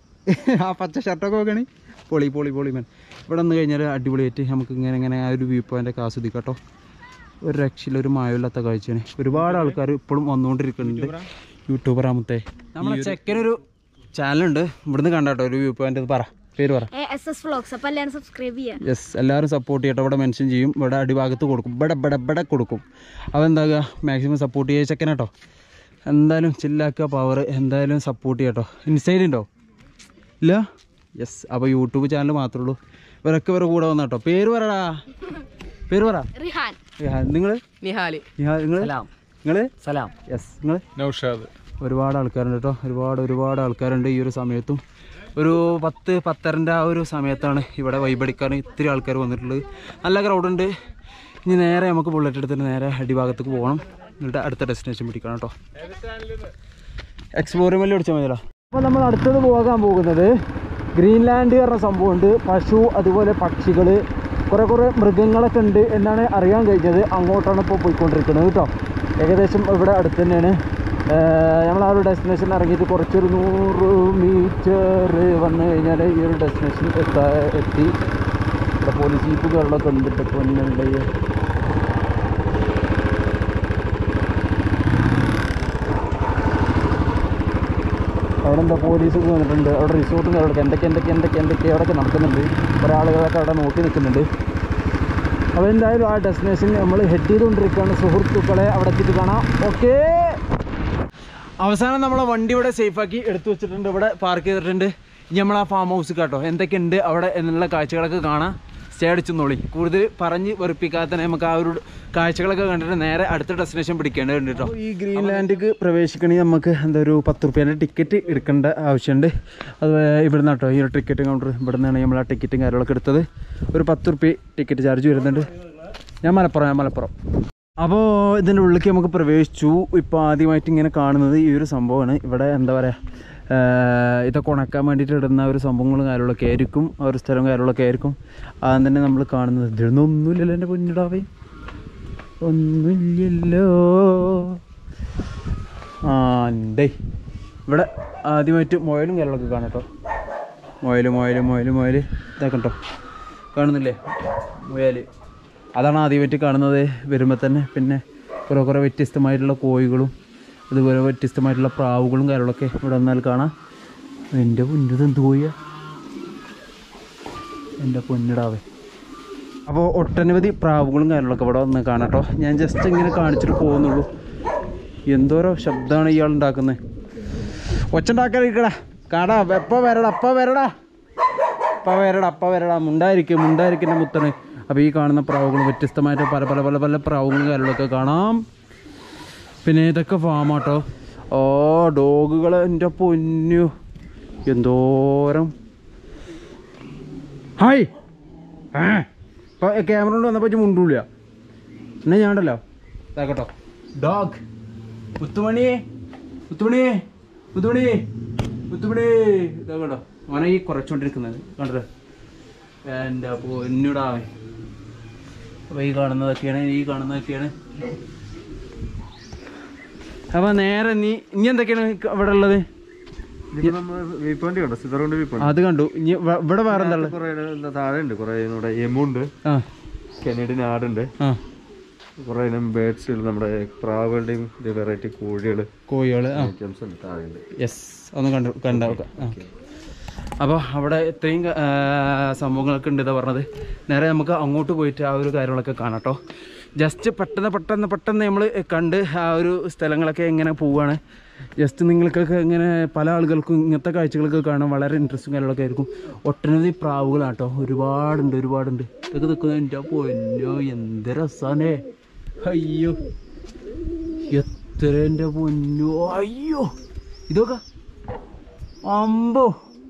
ആ പച്ച ഷർട്ടൊക്കെ നോക്കണി പൊളി പൊളി പൊളി മൻ ഇവിടെ വന്ന് കഴിഞ്ഞാൽ അടിപൊളിയായിട്ട് നമുക്ക് ഇങ്ങനെ ഇങ്ങനെ ആ ഒരു വ്യൂ പോയിൻ്റ് ഒക്കെ ആസ്വദിക്കാം കേട്ടോ ഒരു രക്ഷയില്ല ഒരു മായമില്ലാത്ത കാഴ്ചയാണ് ഒരുപാട് ആൾക്കാർ ഇപ്പോഴും വന്നുകൊണ്ടിരിക്കുന്നുണ്ട് യൂട്യൂബർ ആമത്തെ നമ്മളെ ചെക്കനൊരു ചാനലുണ്ട് ഇവിടുന്ന് കണ്ടാട്ടോ ഒരു വ്യൂ പോയിന്റ് പറ പേര് പറ എസ് എസ് വ്ളോഗ്സ് അപ്പം എല്ലാവരും സബ്സ്ക്രൈബ് ചെയ്യുക യെസ് എല്ലാവരും സപ്പോർട്ട് ചെയ്യട്ടെ ഇവിടെ മെൻഷൻ ചെയ്യും ഇവിടെ അടിഭാഗത്ത് കൊടുക്കും ഇവിടെ ഇവിടെ ഇവിടെ കൊടുക്കും അപ്പോൾ എന്താകുക മാക്സിമം സപ്പോർട്ട് ചെയ്യുക ചെക്കൻ കേട്ടോ എന്തായാലും ചില്ലാക്കുക പവർ എന്തായാലും സപ്പോർട്ട് ചെയ്യട്ടോ ഇൻസ്റ്റയിൽ ഉണ്ടോ ഇല്ല യെസ് അപ്പോൾ യൂട്യൂബ് ചാനൽ മാത്രമേ ഉള്ളൂ ഇവരൊക്കെ ഇവരുടെ കൂടെ വന്ന കേട്ടോ പേര് പറടാ പേര് പറ റിഹാൻ നിങ്ങൾ നിഹാല് നിങ്ങൾ നിങ്ങൾ സലാം യെസ് നിങ്ങൾ നൗഷാദ് ഒരുപാട് ആൾക്കാരുണ്ട് കേട്ടോ ഒരുപാട് ഒരുപാട് ആൾക്കാരുണ്ട് ഈ ഒരു സമയത്തും ഒരു പത്ത് പത്തരൻ്റെ ആ ഒരു സമയത്താണ് ഇവിടെ വൈബടിക്കാൻ ഇത്തിരി ആൾക്കാർ വന്നിട്ടുള്ളത് നല്ല ക്രൗഡുണ്ട് ഇനി നേരെ നമുക്ക് ബുള്ളറ്റ് എടുത്തിട്ട് നേരെ അടിഭാഗത്തേക്ക് പോകണം എന്നിട്ട് അടുത്ത ഡെസ്റ്റിനേഷൻ പിടിക്കണം കേട്ടോ എക്സ്പ്ലോറിമെല്ലാം അടിച്ചാൽ മതിയല്ലോ അപ്പോൾ നമ്മൾ അടുത്തത് പോകാൻ പോകുന്നത് ഗ്രീൻലാൻഡ് പറഞ്ഞ സംഭവമുണ്ട് പശു അതുപോലെ പക്ഷികൾ കുറേ കുറേ മൃഗങ്ങളൊക്കെ ഉണ്ട് എന്നാണ് അറിയാൻ കഴിഞ്ഞത് അങ്ങോട്ടാണ് ഇപ്പോൾ പോയിക്കൊണ്ടിരിക്കുന്നത് കേട്ടോ ഏകദേശം ഇവിടെ അടുത്ത് തന്നെയാണ് നമ്മൾ ആ ഒരു ഡെസ്റ്റിനേഷൻ ഇറങ്ങിയിട്ട് കുറച്ചൊരു നൂറ് മീറ്റർ വന്നു കഴിഞ്ഞാൽ ഈ ഒരു ഡെസ്റ്റിനേഷൻ എത്താ എത്തി ഇവിടെ പോലീസ് ജീപ്പുകളിലൊക്കെ ഉണ്ട് ഇപ്പോൾ പൊന്നുണ്ടെങ്കിൽ അവിടെ എന്താ പോലീസ് വന്നിട്ടുണ്ട് അവിടെ റിസോർട്ടും കാര്യങ്ങളൊക്കെ എന്തൊക്കെ എന്തൊക്കെ എന്തൊക്കെ എന്തൊക്കെ അവിടെയൊക്കെ നടക്കുന്നുണ്ട് കുറേ ആളുകളൊക്കെ അവിടെ നോക്കി നിൽക്കുന്നുണ്ട് അപ്പോൾ എന്തായാലും ആ ഡെസ്റ്റിനേഷൻ നമ്മൾ ഹെഡ് ചെയ്തുകൊണ്ടിരിക്കുകയാണ് സുഹൃത്തുക്കളെ അവിടെ എത്തിയിട്ട് കാണാം ഓക്കേ അവസാനം നമ്മളെ വണ്ടി ഇവിടെ സേഫാക്കി എടുത്തു വെച്ചിട്ടുണ്ട് ഇവിടെ പാർക്ക് ചെയ്തിട്ടുണ്ട് ഇനി നമ്മൾ ആ ഫാം ഹൗസ് കേട്ടോ എന്തൊക്കെയുണ്ട് അവിടെ എന്നുള്ള കാഴ്ചകളൊക്കെ കാണാം സ്റ്റേ അടിച്ചെന്നോളി കൂടുതൽ പറഞ്ഞ് വെറുപ്പിക്കാതെ തന്നെ നമുക്ക് ആ ഒരു കാഴ്ചകളൊക്കെ കണ്ടിട്ട് നേരെ അടുത്ത ഡെസ്റ്റിനേഷൻ പിടിക്കേണ്ടതുണ്ട് കേട്ടോ ഈ ഗ്രീൻലാൻഡിക്ക് പ്രവേശിക്കണമെങ്കിൽ നമുക്ക് എന്താ ഒരു പത്ത് റുപ്യേൻ്റെ ടിക്കറ്റ് എടുക്കേണ്ട ആവശ്യമുണ്ട് അത് ഇവിടെ നിന്ന് കേട്ടോ ഈ ഒരു ടിക്കറ്റ് കൗണ്ടർ ഇവിടെ നിന്നാണ് നമ്മൾ ആ ടിക്കറ്റും കാര്യങ്ങളൊക്കെ എടുത്തത് ഒരു പത്ത് റുപ്യ ടിക്കറ്റ് ചാർജ് വരുന്നുണ്ട് ഞാൻ മലപ്പുറം ഞാൻ മലപ്പുറം അപ്പോൾ ഇതിൻ്റെ ഉള്ളിലേക്ക് നമുക്ക് പ്രവേശിച്ചു ഇപ്പോൾ ആദ്യമായിട്ട് ഇങ്ങനെ കാണുന്നത് ഈ ഒരു സംഭവമാണ് ഇവിടെ എന്താ പറയുക ഇതൊക്കെ ഉണക്കാൻ വേണ്ടിയിട്ട് ഇടുന്ന ഒരു സംഭവങ്ങളും കാര്യങ്ങളൊക്കെ ആയിരിക്കും ആ ഒരു സ്ഥലവും കാര്യങ്ങളൊക്കെ ആയിരിക്കും ആദ്യം തന്നെ നമ്മൾ കാണുന്നത് ഇതിലൊന്നും ഒന്നുമില്ലല്ലോ എൻ്റെ കുഞ്ഞിടാവേ ഒന്നുമില്ലല്ലോ ആ ഉണ്ടേ ഇവിടെ ആദ്യമായിട്ട് മുയലും കാര്യങ്ങളൊക്കെ കാണാം കേട്ടോ മുയൽ മുയൽ മുയൽ മുയൽ ഇതൊക്കെ കേട്ടോ കാണുന്നില്ലേ മുയൽ അതാണ് ആദ്യമായിട്ട് കാണുന്നത് വരുമ്പോൾ തന്നെ പിന്നെ കുറേ കുറേ വ്യത്യസ്തമായിട്ടുള്ള കോഴികളും അതുപോലെ വ്യത്യസ്തമായിട്ടുള്ള പ്രാവുകളും കാര്യങ്ങളൊക്കെ ഇവിടെ വന്നാൽ കാണാം എൻ്റെ പൊന്നത് എന്ത് കോഴിയാ എൻ്റെ പൊന്നിടാവേ അപ്പോൾ ഒട്ടനവധി പ്രാവുകളും കാര്യങ്ങളൊക്കെ ഇവിടെ വന്ന് കാണാം കേട്ടോ ഞാൻ ജസ്റ്റ് ഇങ്ങനെ കാണിച്ചിട്ട് പോകുന്നുള്ളൂ എന്തോരോ ശബ്ദമാണ് ഇയാൾ ഉണ്ടാക്കുന്നത് ഒച്ച ഉണ്ടാക്കാതിരിക്കടാ കാടാ എപ്പോൾ വരടാ അപ്പ വരടാ അപ്പ വരടാ അപ്പ വരടാ മുണ്ടായിരിക്കും മുണ്ടായിരിക്കുന്ന മുത്തണ് അപ്പോൾ ഈ കാണുന്ന പ്രാവുകൾ വ്യത്യസ്തമായിട്ട് പല പല പല പല പ്രാവുകളും കാര്യങ്ങളൊക്കെ കാണാം പിന്നെ ഇതൊക്കെ ഫാമാട്ടോ ഓ ഡോഗുകൾ എൻ്റെ പൊന്നു എന്തോരം ഹായ് ആ ഇപ്പോൾ ക്യാമറ കൊണ്ട് വന്നപ്പോൾ ഇജ്ജ് മുണ്ടൂല എന്നാ ഞാൻ ഉണ്ടല്ലോ ഇതാക്കട്ടോ ഡോഗ് മുത്തുമണി മുത്തുമണി മുത്തുമണി മുത്തുമണി ഇതാക്കട്ടോ അവനെ ഈ കുറച്ചുകൊണ്ടിരിക്കുന്നത് കണ്ടോ എൻ്റെ അപ്പോൾ എന്നോടാവേ അപ്പോൾ ഈ കാണുന്നതൊക്കെയാണ് ഈ കാണുന്നതൊക്കെയാണ് അപ്പോൾ നേരെ നീ ഇനി എന്തൊക്കെയാണ് ഇവിടെ ഉള്ളത് വീപ്പോണ്ടി കണ്ടോ സിതറുണ്ട് വീപ്പോണ്ടി അത് കണ്ടു ഇനി ഇവ- ഇവിടെ വേറെ എന്താ ഉള്ളത് കുറെ താഴെ ഉണ്ട് കുറെ ഇവിടെ എമുണ്ട് ആ കനഡിയൻ ആടുണ്ട് ആ കുറെ ഇനം ബേഡ്സ് നമ്മുടെ പ്രാവുകളുടെയും വെറൈറ്റി കോഴികൾ കോഴികള് ആ ഐറ്റംസ് ഉണ്ട് താഴെ ഉണ്ട് യെസ് ഒന്ന് കണ്ടു കണ്ടാവുക അപ്പോൾ അവിടെ ഇത്രയും ആ, സംഭവങ്ങളൊക്കെ ഉണ്ട് ഇതാ പറഞ്ഞത് നേരെ നമുക്ക് അങ്ങോട്ട് പോയിട്ട് ആ ഒരു കാര്യങ്ങളൊക്കെ കാണാം കേട്ടോ ജസ്റ്റ് പെട്ടെന്ന് പെട്ടെന്ന് പെട്ടെന്ന് നമ്മൾ കണ്ട് ആ ഒരു സ്ഥലങ്ങളൊക്കെ എങ്ങനെ പോവുകയാണ് ജസ്റ്റ് നിങ്ങൾക്കൊക്കെ ഇങ്ങനെ പല ആളുകൾക്കും ഇങ്ങനത്തെ കാഴ്ചകളൊക്കെ കാണാൻ വളരെ ഇൻട്രസ്റ്റും കാര്യങ്ങളൊക്കെ ആയിരിക്കും ഒട്ടനവധി പ്രാവുകളാണ് കേട്ടോ ഒരുപാടുണ്ട് ഒരുപാടുണ്ട് ഇതൊക്കെ നിൽക്കുന്നത് എൻ്റെ പൊന്നോ എന്ത് രസാനേ അയ്യോ എത്ര എൻ്റെ പൊന്നോ അയ്യോ ഇതൊക്കെ അമ്പോ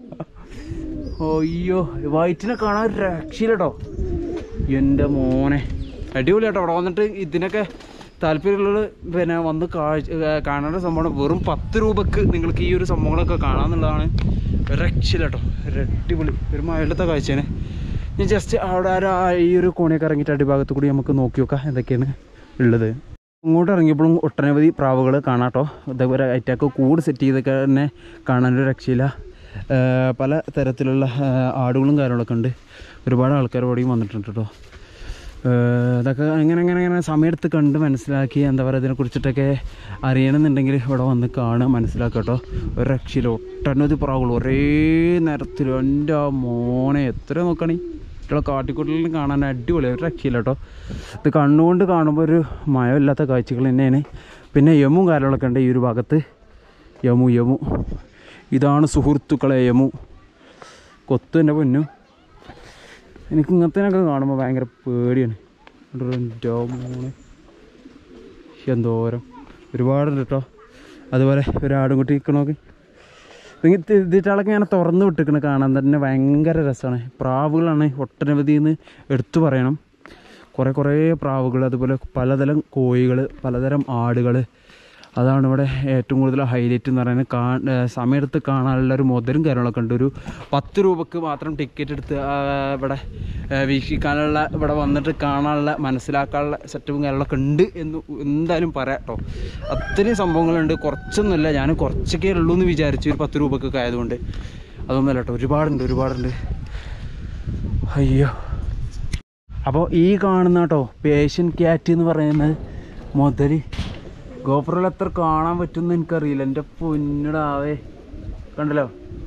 അയ്യോ വയറ്റിനെ കാണാൻ ഒരു രക്ഷയില്ലട്ടോ എൻ്റെ മോനെ അടിപൊളി കേട്ടോ അവിടെ വന്നിട്ട് ഇതിനൊക്കെ താല്പര്യമുള്ളത് പിന്നെ വന്ന് കാഴ്ച ഏർ കാണേണ്ട സംഭവം വെറും പത്ത് രൂപക്ക് നിങ്ങൾക്ക് ഈ ഒരു സംഭവങ്ങളൊക്കെ കാണാമെന്നുള്ളതാണ് ഒരു രക്ഷയില്ല കേട്ടോ ഒരു അടിപൊളി ഒരു മഴയിലത്തെ കാഴ്ചയാണ് ഇനി ജസ്റ്റ് അവിടെ ആ ഒരു- ഈ ഒരു കോണിയൊക്കെ ഇറങ്ങിയിട്ട് അടിഭാഗത്ത് കൂടി നമുക്ക് നോക്കി നോക്കാം എന്തൊക്കെയാണ് ഉള്ളത് ഇങ്ങോട്ട് ഇറങ്ങിയപ്പോഴും ഒട്ടനവധി പ്രാവുകൾ കാണാട്ടോ ഇതേപോലെ അറ്റാക്ക് കൂട് സെറ്റ് ചെയ്തൊക്കെ തന്നെ കാണാനൊരു രക്ഷയില്ല ഏർ പല തരത്തിലുള്ള ഏർ ആടുകളും കാര്യങ്ങളൊക്കെ ഉണ്ട് ഒരുപാട് ആൾക്കാർ ഇവിടെയും വന്നിട്ടുണ്ട് കേട്ടോ ഏർ ഇതൊക്കെ അങ്ങനെ അങ്ങനെ അങ്ങനെ സമയത്ത് കണ്ട് മനസ്സിലാക്കി എന്താ പറയുക ഇതിനെക്കുറിച്ചിട്ടൊക്കെ അറിയണമെന്നുണ്ടെങ്കിൽ ഇവിടെ വന്ന് കാണുക മനസ്സിലാക്കുക കേട്ടോ ഒരു രക്ഷയില്ല ഒട്ടനവധി പ്രാവുകൾ ഒരേ നേരത്തിൽ എൻ്റെ മോനെ എത്ര നോക്കണേ ഇവിടെ കാട്ടിക്കൂട്ടലിൽ കാണാൻ അടിപൊളി ഒരു രക്ഷയില്ല കേട്ടോ ഇത് കണ്ണുകൊണ്ട് കാണുമ്പോൾ ഒരു മയമില്ലാത്ത കാഴ്ചകൾ തന്നെയാണ് പിന്നെ യമു കാര്യങ്ങളൊക്കെ ഉണ്ട് ഈ ഒരു ഭാഗത്ത് യമു യമു ഇതാണ് സുഹൃത്തുക്കളെ യമു കൊത്തു എൻ്റെ പൊന്നു എനിക്ക് ഇങ്ങനത്തേനൊക്കെ കാണുമ്പോൾ ഭയങ്കര പേടിയാണ് ഇവിടെ എൻ്റെ മോനെ എന്തോരം ഒരുപാടുണ്ട് കേട്ടോ അതുപോലെ ഒരാടും കുട്ടി നിൽക്കണോക്ക് ഇതിട്ടാളൊക്കെ ഞാൻ തുറന്ന് വിട്ടിരിക്കണ കാണാൻ തന്നെ ഭയങ്കര രസമാണ് പ്രാവുകളാണ് ഒട്ടനവധി എന്ന് എടുത്തു പറയണം കുറേ കുറേ പ്രാവുകൾ അതുപോലെ പലതരം കോഴികൾ പലതരം ആടുകൾ അതാണ് ഇവിടെ ഏറ്റവും കൂടുതൽ ഹൈലൈറ്റ് എന്ന് പറയുന്നത് കാ ഏർ സമയത്ത് കാണാനുള്ള ഒരു മുതലും കാര്യങ്ങളൊക്കെ ഉണ്ട് ഒരു പത്ത് രൂപക്ക് മാത്രം ടിക്കറ്റ് എടുത്ത് ആ, ഇവിടെ ഏർ വീക്ഷിക്കാനുള്ള ഇവിടെ വന്നിട്ട് കാണാനുള്ള മനസ്സിലാക്കാനുള്ള സെറ്റപ്പും കാര്യങ്ങളൊക്കെ ഉണ്ട് എന്ന് എന്തായാലും പറയാം കേട്ടോ അത്രയും സംഭവങ്ങളുണ്ട് കുറച്ചൊന്നുമില്ല ഞാൻ കുറച്ചൊക്കെ ഉള്ളൂ എന്ന് വിചാരിച്ചു ഒരു പത്ത് രൂപക്കൊക്കെ ആയതുകൊണ്ട് അതൊന്നുമല്ല കേട്ടോ ഒരുപാടുണ്ട് ഒരുപാടുണ്ട് അയ്യോ അപ്പോൾ ഈ കാണുന്ന കേട്ടോ പേഷ്യൻ ക്യാറ്റ് എന്ന് പറയുന്നത് മുതൽ ഗോപുരത്തിൽ എത്ര കാണാൻ പറ്റുമെന്ന് എനിക്കറിയില്ല എൻ്റെ പൊന്നിടാവേ കണ്ടല്ലോ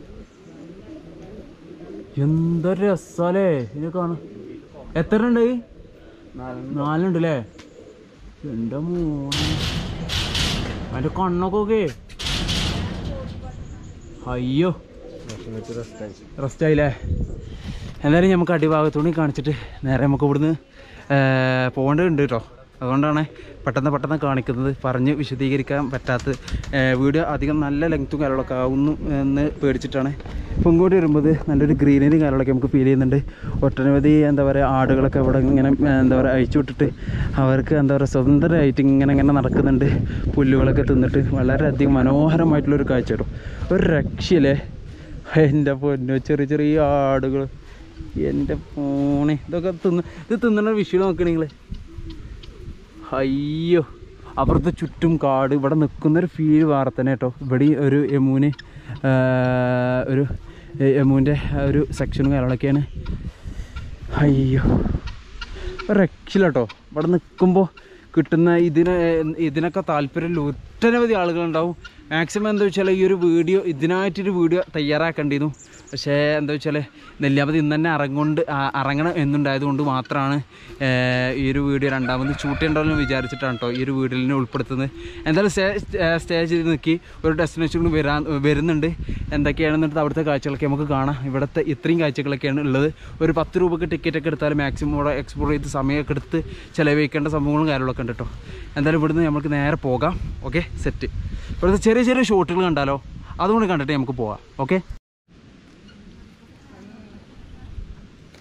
എന്തൊരു രസാലേ ഇത് കാണാം എത്ര ഉണ്ട് നാലുണ്ട് അല്ലേ എൻ്റെ മോനെ അതിൻ്റെ കണ്ണൊക്കെ അയ്യോ റെസ്റ്റ് ആയില്ലേ എന്തായാലും നമുക്ക് അടിഭാഗത്തുകൂടി കാണിച്ചിട്ട് നേരെ നമുക്ക് ഇവിടുന്ന് ഏർ, പോകേണ്ടതുണ്ട് കേട്ടോ അതുകൊണ്ടാണ് പെട്ടെന്ന് പെട്ടെന്ന് കാണിക്കുന്നത് പറഞ്ഞ് വിശദീകരിക്കാൻ പറ്റാത്ത ഏർ, വീഡിയോ അധികം നല്ല ലെങ്ത്തും കാര്യങ്ങളൊക്കെ ആവുന്നു എന്ന് പേടിച്ചിട്ടാണ് ഇപ്പം ഇങ്ങോട്ട് വരുമ്പോൾ നല്ലൊരു ഗ്രീനറി കാര്യങ്ങളൊക്കെ നമുക്ക് ഫീൽ ചെയ്യുന്നുണ്ട് ഒട്ടനവധി എന്താ പറയുക ആടുകളൊക്കെ ഇവിടെ ഇങ്ങനെ ഏർ, എന്താ പറയുക അയച്ചു വിട്ടിട്ട് അവർക്ക് എന്താ പറയുക സ്വതന്ത്രമായിട്ട് ഇങ്ങനെ ഇങ്ങനെ നടക്കുന്നുണ്ട് പുല്ലുകളൊക്കെ തിന്നിട്ട് വളരെയധികം മനോഹരമായിട്ടുള്ളൊരു കാഴ്ച കേട്ടോ ഒരു രക്ഷയില്ലേ എൻ്റെ പൊന്നു ചെറിയ ചെറിയ ആടുകൾ എൻ്റെ ഫോണെ ഇതൊക്കെ തിന്ന് ഇത് തിന്നണ വിഷയം നോക്കണേ നിങ്ങൾ അയ്യോ അപ്പുറത്തെ ചുറ്റും കാട് ഇവിടെ നിൽക്കുന്നൊരു ഫീൽ വേറെ തന്നെ കേട്ടോ ഇവിടെ ഒരു യമൂന് ആ, ഒരു യമൂൻ്റെ ഒരു സെക്ഷനും കാര്യങ്ങളൊക്കെയാണ് അയ്യോ ഒരു രക്ഷയില്ല കേട്ടോ ഇവിടെ നിൽക്കുമ്പോൾ കിട്ടുന്ന ഇതിന് ഇതിനൊക്കെ താല്പര്യമുള്ള ഒട്ടനവധി ആളുകളുണ്ടാവും മാക്സിമം എന്താ വെച്ചാൽ ഈ ഒരു വീഡിയോ ഇതിനായിട്ടൊരു വീഡിയോ തയ്യാറാക്കേണ്ടിയിരുന്നു പക്ഷേ എന്താ വെച്ചാൽ നെല്ലിയാമ്പതി ഇന്ന് തന്നെ ഇറങ്ങുകൊണ്ട് ആ, ഇറങ്ങണം എന്നുണ്ടായത് കൊണ്ട് മാത്രമാണ് ഏർ, ഈ ഒരു വീഡിയോ രണ്ടാമത് ഷൂട്ട് ചെയ്യണ്ടല്ലോ എന്ന് വിചാരിച്ചിട്ടാണ് കേട്ടോ ഈ ഒരു വീഡിയോയിൽ ഉൾപ്പെടുത്തുന്നത് എന്തായാലും സ്റ്റേ സ്റ്റേ ചെയ്ത് നിൽക്കി ഒരു ഡെസ്റ്റിനേഷൻ കൊണ്ട് വരാൻ വരുന്നുണ്ട് എന്തൊക്കെയാണെന്നിട്ട് അവിടുത്തെ കാഴ്ചകളൊക്കെ നമുക്ക് കാണാം ഇവിടുത്തെ ഇത്രയും കാഴ്ചകളൊക്കെയാണ് ഉള്ളത് ഒരു പത്ത് രൂപക്ക് ടിക്കറ്റ് ഒക്കെ എടുത്താൽ മാക്സിമം ഇവിടെ എക്സ്പ്ലോർ ചെയ്ത് സമയമൊക്കെ എടുത്ത് ചിലവഴിക്കേണ്ട സംഭവങ്ങളും കാര്യങ്ങളൊക്കെ ഉണ്ട് കേട്ടോ എന്തായാലും ഇവിടുന്ന് നമുക്ക് നേരെ പോകാം ഓക്കെ സെറ്റ് ഇവിടുത്തെ ചെറിയ ചെറിയ ഷോട്ടുകൾ കണ്ടാലോ അതുകൊണ്ട് കണ്ടിട്ട് നമുക്ക് പോവാം ഓക്കെ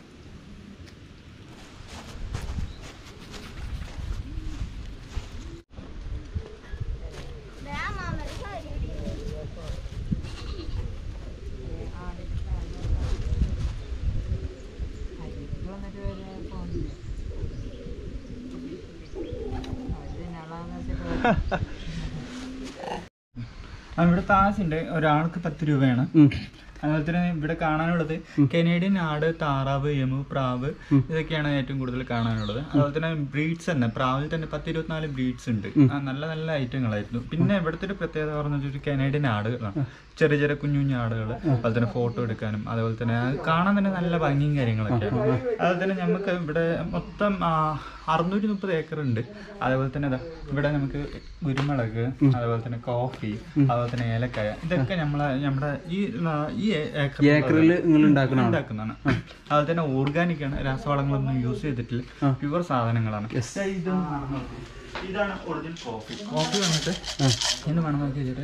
ആ, ഇവിടെ താസുണ്ട് ഒരാൾക്ക് പത്ത് രൂപയാണ് ഉം. അതുപോലെ തന്നെ ഇവിടെ കാണാനുള്ളത് കനേഡിയൻ ആട് താറാവ് യമു പ്രാവ് ഇതൊക്കെയാണ് ഏറ്റവും കൂടുതൽ കാണാനുള്ളത് അതുപോലെ തന്നെ ബ്രീഡ്സ് തന്നെ പ്രാവിൽ തന്നെ പത്ത് ഇരുപത്തിനാല് ബ്രീഡ്സ് ഉണ്ട് ആ, നല്ല നല്ല ഐറ്റങ്ങളായിരുന്നു പിന്നെ ഇവിടുത്തെ ഒരു പ്രത്യേകത പറഞ്ഞാൽ ഒരു കനേഡിയൻ ആടുകളാണ് ചെറിയ ചെറിയ കുഞ്ഞു കുഞ്ഞു ആടുകൾ അതുപോലെ തന്നെ ഫോട്ടോ എടുക്കാനും അതുപോലെ തന്നെ അത് കാണാൻ തന്നെ നല്ല ഭംഗിയും കാര്യങ്ങളൊക്കെയാണ് അതുപോലെ തന്നെ നമുക്ക് ഇവിടെ മൊത്തം ആ, അറുന്നൂറ്റി മുപ്പത് ഏക്കർ ഉണ്ട് അതേപോലെ തന്നെ ദാ ഇവിടെ നമുക്ക് കുരുമുളക് അതുപോലെ തന്നെ കോഫി അതുപോലെ തന്നെ ഏലക്കായ ഇതൊക്കെ നമ്മളെ നമ്മുടെ ഈ ആ, ഈ ഏക്കർ ഏക്കറിൽ നിങ്ങൾ ഉണ്ടാക്കണ ഉണ്ടാക്കുന്നതാണ് അതുപോലെ തന്നെ ഓർഗാനിക് ആണ് രാസവളങ്ങളൊന്നും യൂസ് ചെയ്തിട്ടില്ല പ്യുവർ സാധനങ്ങളാണ് ദാ ഇതൊന്ന് മണം നോക്ക്. ഇതാണ് ഒറിജിനൽ കോഫി കോഫി വന്നിട്ട് എന്ന് മണം നോക്കി വെച്ചിട്ട്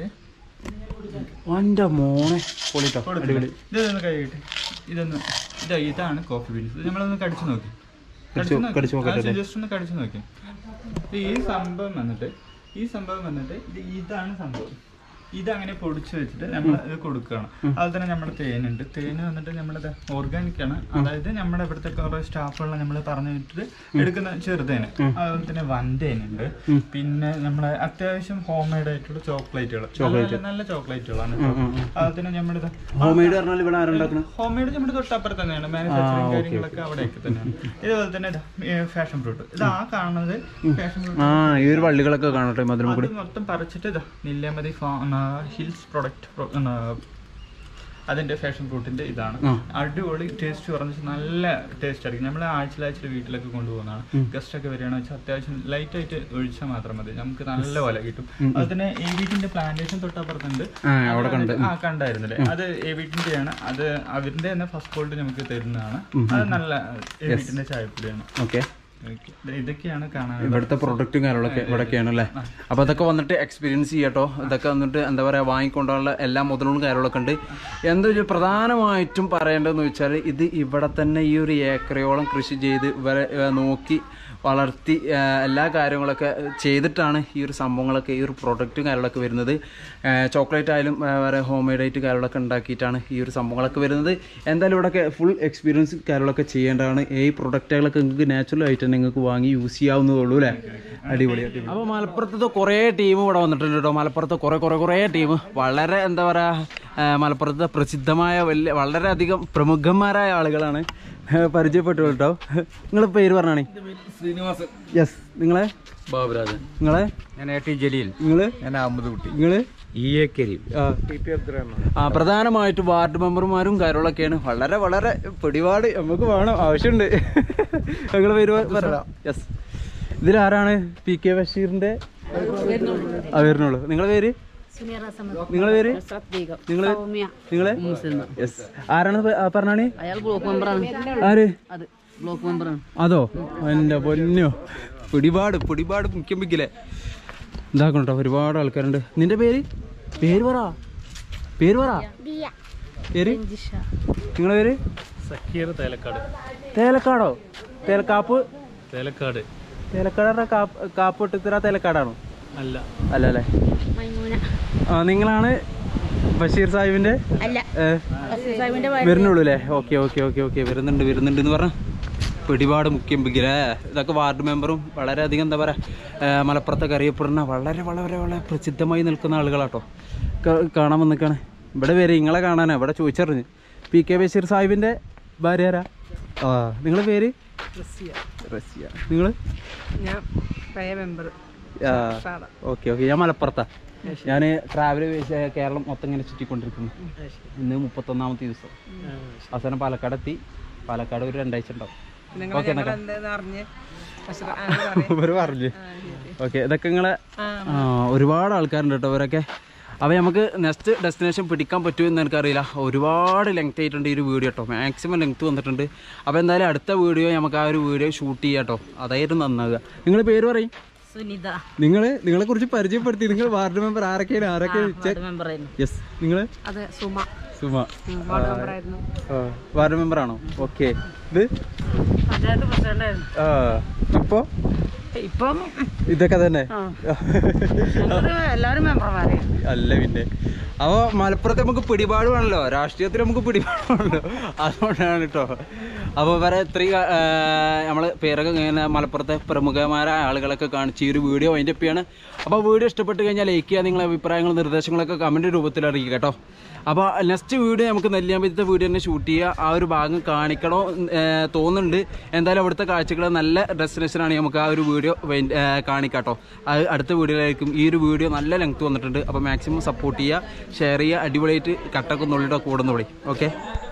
എൻ്റെ മോനെ പൊളിട്ടോ കൊടുത്തില്ലേ? ഇതൊന്ന് കഴിയട്ടെ ഇതൊന്ന് ഇതാ ഇതാണ് കോഫി ബീൻസ് ഇത് നമ്മളൊന്ന് കടിച്ചു നോക്കി കടിച്ചു- കടിച്ചു നോക്കട്ടെ ജസ്റ്റ് ഒന്ന് കടിച്ചു നോക്കി ഇത് ഈ സംഭവം വന്നിട്ട് ഈ സംഭവം വന്നിട്ട് ഇത് ഇതാണ് സംഭവം ഇതങ്ങനെ പൊടിച്ചു വെച്ചിട്ട് നമ്മൾ ഇത് കൊടുക്കുകയാണ് അതുപോലെ തന്നെ നമ്മുടെ തേനുണ്ട് തേന് വന്നിട്ട് നമ്മുടെ ഓർഗാനിക് ആണ് അതായത് നമ്മുടെ ഇവിടുത്തെ കുറെ സ്റ്റാഫുകളെ നമ്മൾ പറഞ്ഞു വിട്ടിട്ട് എടുക്കുന്ന ചെറുതേന് അതുപോലെ തന്നെ വൻതേനുണ്ട് പിന്നെ നമ്മളെ അത്യാവശ്യം ഹോം മെയ്ഡ് ആയിട്ടുള്ള ചോക്ലേറ്റുകൾ നല്ല നല്ല ചോക്ലേറ്റുകളാണ് അതുപോലെ തന്നെ നമ്മുടെ ഹോം മെയ്ഡ് പറഞ്ഞാൽ ഇവിടെ ആരുണ്ടാക്കണം ഹോം മെയ്ഡ് നമ്മുടെ തൊട്ടപ്പുറത്ത് തന്നെയാണ് മാനുഫാക്ചറിങ് കാര്യങ്ങളൊക്കെ അവിടെയൊക്കെ തന്നെയാണ് ഇതുപോലെ തന്നെ ഫാഷൻ ഫ്രൂട്ട് ഇത് ആ കാണുന്നത് ഫാഷൻ ഫ്രൂട്ട് ആ ഈ ഒരു വള്ളികളൊക്കെ കാണട്ടെ മധുരം കൂടി അത് മൊത്തം പറിച്ചിട്ട് ഇതാ നെല്ലിയാമതി ഹിൽസ് പ്രൊഡക്റ്റ് അതിന്റെ ഫാഷൻ ഫ്രൂട്ടിന്റെ ഇതാണ് അടിപൊളി ടേസ്റ്റ് പറഞ്ഞിട്ട് നല്ല ടേസ്റ്റ് ആയിരിക്കും നമ്മൾ ആഴ്ച ആഴ്ച വീട്ടിലൊക്കെ കൊണ്ടുപോകുന്നതാണ് ഗസ്റ്റ് ഒക്കെ വരികയാണെന്ന് വെച്ചാൽ അത്യാവശ്യം ലൈറ്റ് ആയിട്ട് ഒഴിച്ചാൽ മാത്രം മതി നമുക്ക് നല്ല പോലെ കിട്ടും അതുപോലെ തന്നെ എ വീട്ടിന്റെ പ്ലാന്റേഷൻ തൊട്ടപ്പുറത്തുണ്ട് ആ അവിടെ കണ്ട് ആ കണ്ടായിരുന്നില്ലേ അത് എ വീട്ടിന്റെ ആണ് അത് അവരുടെ തന്നെ ഫസ്റ്റ് ക്വാളിറ്റി നമുക്ക് തരുന്നതാണ് അത് നല്ല എ വീട്ടിന്റെ ചായപ്പൊടിയാണ് ഓക്കെ Okay. ദേ ഇതൊക്കെയാണ് കാണാൻ ഇവിടുത്തെ പ്രൊഡക്റ്റും കാര്യങ്ങളൊക്കെ ഇവിടെയൊക്കെയാണ് അല്ലേ അപ്പോൾ അതൊക്കെ വന്നിട്ട് എക്സ്പീരിയൻസ് ചെയ്യട്ടോ ഇതൊക്കെ വന്നിട്ട് എന്താ പറയുക വാങ്ങിക്കൊണ്ടുള്ള എല്ലാ മുതലും കാര്യങ്ങളൊക്കെ ഉണ്ട് എന്താ വെച്ചാൽ പ്രധാനമായിട്ടും പറയേണ്ടതെന്ന് വെച്ചാൽ ഇത് ഇവിടെ തന്നെ ഈ ഒരു ഏക്കറയോളം കൃഷി ചെയ്ത് ഇവരെ ഏ, നോക്കി വളർത്തി ആ, എല്ലാ കാര്യങ്ങളൊക്കെ ചെയ്തിട്ടാണ് ഈ ഒരു സംഭവങ്ങളൊക്കെ ഈ ഒരു പ്രൊഡക്റ്റും കാര്യങ്ങളൊക്കെ വരുന്നത് ചോക്ലേറ്റ് ആയാലും ആ, വേറെ ഹോം മെയ്ഡ് ആയിട്ട് കാര്യങ്ങളൊക്കെ ഉണ്ടാക്കിയിട്ടാണ് ഈ ഒരു സംഭവങ്ങളൊക്കെ വരുന്നത് എന്തായാലും ഇവിടെയൊക്കെ ഫുൾ എക്സ്പീരിയൻസ് കാര്യങ്ങളൊക്കെ ചെയ്യേണ്ടതാണ് ഈ പ്രൊഡക്റ്റുകളൊക്കെ നിങ്ങൾക്ക് നാച്ചുറൽ ആയിട്ട് തന്നെ നിങ്ങൾക്ക് വാങ്ങി യൂസ് ചെയ്യാവുന്നതുള്ളൂ അല്ലേ അടിപൊളി അപ്പോൾ മലപ്പുറത്ത് കുറേ ടീം ഇവിടെ വന്നിട്ടുണ്ട് കേട്ടോ മലപ്പുറത്ത് കുറേ കുറേ കുറേ ടീം വളരെ എന്താ പറയുക മലപ്പുറത്തെ പ്രസിദ്ധമായ വലിയ വളരെയധികം പ്രമുഖന്മാരായ ആളുകളാണ് പരിചയപ്പെട്ടു കേട്ടോ നിങ്ങളെ പേര് പറഞ്ഞാണേ ശ്രീനിവാസൻ യെസ് നിങ്ങളെ ബാബുരാജൻ നിങ്ങളെ ഞാൻ എ ടി ജലീൽ നിങ്ങള് ഞാൻ അഹമ്മദ് കുട്ടി നിങ്ങള് ഇ എ കരീം ആ ആ പ്രധാനമായിട്ട് വാർഡ് മെമ്പർമാരും കാര്യങ്ങളൊക്കെയാണ് വളരെ വളരെ പിടിപാട് നമുക്ക് വേണം ആവശ്യമുണ്ട് ഞങ്ങൾ പേര് യെസ് ഇതിലാരാണ് പി കെ ബഷീറിന്റെ ആ വരുന്നുള്ളൂ നിങ്ങളെ പേര് സുനിയ സമദ് നിങ്ങളെ പേര് നിങ്ങള് നിങ്ങളെ യെസ് ആരാണ് പ- ആ, പറഞ്ഞാണി അയാൾ ബ്ലോക്ക് മെമ്പറാണ് ആര് അത് ബ്ലോക്ക് മെമ്പറാണ് അതോ എന്റെ പൊന്നോ പിടിപാട് പിടിപാട് മുഖ്യം പിക്കില്ലേ ഇതാക്കണട്ടോ ഒരുപാട് ആൾക്കാരുണ്ട് നിന്റെ പേര് പേര് പറ പേര് പറ പേര് നിങ്ങളെ പേര് സക്കീർ തേലക്കാട് തേലക്കാടോ തേലക്കാപ്പ് തേലക്കാട് തേലക്കാട് കാപ്പ് കാപ്പ് ഇട്ടിത്തര തേലക്കാടാണോ അല്ല അല്ല അല്ലേ മൈമൂന ആ നിങ്ങളാണ് ബഷീർ സാഹിബിന്റെ അല്ല ഏ, സാഹിബിന്റെ വരുന്നുള്ളൂ അല്ലേ ഓക്കെ ഓക്കെ ഓക്കെ ഓക്കെ വരുന്നുണ്ട് വരുന്നുണ്ട് എന്ന് പറഞ്ഞ പിടിപാട് മുഖ്യം പിക്കിലേ ഇതൊക്കെ വാർഡ് മെമ്പറും വളരെയധികം എന്താ പറയുക മലപ്പുറത്തൊക്കെ അറിയപ്പെടുന്ന വളരെ വളരെ വളരെ പ്രസിദ്ധമായി നിൽക്കുന്ന ആളുകളാട്ടോ ക- കാണാൻ വന്നിക്കാണ് ഇവിടെ പേര് നിങ്ങളെ കാണാനാ ഇവിടെ ചോദിച്ചറിഞ്ഞ് പി കെ ബഷീർ സാഹിബിൻ്റെ ഭാര്യ ആരാ ആ നിങ്ങളെ പേര് റസിയ നിങ്ങൾ ഞാൻ പഴയ മെമ്പർ ഓക്കെ ഓക്കെ ഞാൻ മലപ്പുറത്താ ഞാൻ ട്രാവൽ കേരളം മൊത്തം ഇങ്ങനെ ചുറ്റിക്കൊണ്ടിരിക്കുന്നു ഇന്ന് മുപ്പത്തൊന്നാമത്തെ ദിവസം അവസാനം പാലക്കാട് എത്തി പാലക്കാട് ഒരു രണ്ടാഴ്ച ഉണ്ടാവും ഓക്കെ ഇവര് പറഞ്ഞു ഓക്കെ ഇതൊക്കെ നിങ്ങളെ ആ ഒരുപാട് ആൾക്കാരുണ്ട് കേട്ടോ ഇവരൊക്കെ അപ്പോൾ നമുക്ക് നെക്സ്റ്റ് ഡെസ്റ്റിനേഷൻ പിടിക്കാൻ പറ്റുമോ എന്ന് എനിക്കറിയില്ല ഒരുപാട് ലെങ്ത് ആയിട്ടുണ്ട് ഈ ഒരു വീഡിയോ കേട്ടോ മാക്സിമം ലെങ്ത് വന്നിട്ടുണ്ട് അപ്പോൾ എന്തായാലും അടുത്ത വീഡിയോ നമുക്ക് ആ ഒരു വീഡിയോ ഷൂട്ട് ചെയ്യാം കേട്ടോ അതായിരുന്നു നന്നാകുക നിങ്ങൾ പേര് പറയും സുനിത നിങ്ങൾ നിങ്ങളെ കുറിച്ച് പരിചയപ്പെടുത്തി നിങ്ങൾ വാർഡ് മെമ്പർ ആരൊക്കെയാണ് ആരൊക്കെയാണ് വാർഡ് മെമ്പറായിരുന്നു യെസ് നിങ്ങൾ അതെ സുമ സുമ വാർഡ് മെമ്പറായിരുന്നു ആ, വാർഡ് മെമ്പർ ആണോ ഓക്കെ ഇത് പഞ്ചായത്ത് പ്രസിഡന്റായിരുന്നു ആ ഇപ്പോ ഇപ്പം ഇതൊക്കെ തന്നെ ഞങ്ങള് എല്ലാവരും മെമ്പർമാരെയാണ് അല്ല പിന്നെ അപ്പോൾ മലപ്പുറത്ത് നമുക്ക് പിടിപാടുവാണല്ലോ രാഷ്ട്രീയത്തിൽ നമുക്ക് പിടിപാടുവാണല്ലോ അതുകൊണ്ടാണ് കേട്ടോ അപ്പോൾ വേറെ ഇത്രയും നമ്മൾ പേരൊക്കെ ഇങ്ങനെ മലപ്പുറത്തെ പ്രമുഖമായ ആളുകളൊക്കെ കാണിച്ച് ഈ ഒരു വീഡിയോ അതിൻ്റെ ഒക്കെയാണ് അപ്പോൾ വീഡിയോ ഇഷ്ടപ്പെട്ട് കഴിഞ്ഞാൽ ലൈക്ക് ചെയ്യുക നിങ്ങളുടെ അഭിപ്രായങ്ങളും നിർദ്ദേശങ്ങളൊക്കെ കമൻറ്റ് രൂപത്തിൽ അറിയിക്കുക കേട്ടോ അപ്പോൾ നെക്സ്റ്റ് വീഡിയോ നമുക്ക് നെല്ലിയാമ്പലത്തെ വീഡിയോ തന്നെ ഷൂട്ട് ചെയ്യുക ആ ഒരു ഭാഗം കാണിക്കണോ ഏർ തോന്നുന്നുണ്ട് എന്തായാലും അവിടുത്തെ കാഴ്ചകൾ നല്ല ഡെസ്റ്റിനേഷനാണ് നമുക്ക് ആ ഒരു വീഡിയോ കാണിക്കാം കേട്ടോ അത് അടുത്ത വീഡിയോയിലായിരിക്കും ഈ ഒരു വീഡിയോ നല്ല ലെങ്ത് വന്നിട്ടുണ്ട് അപ്പോൾ മാക്സിമം സപ്പോർട്ട് ചെയ്യുക ഷെയർ ചെയ്യുക അടിപൊളിയായിട്ട് കട്ടൊക്കെ നുള്ളിട്ടോ കൂടുന്നുള്ളി ഓക്കെ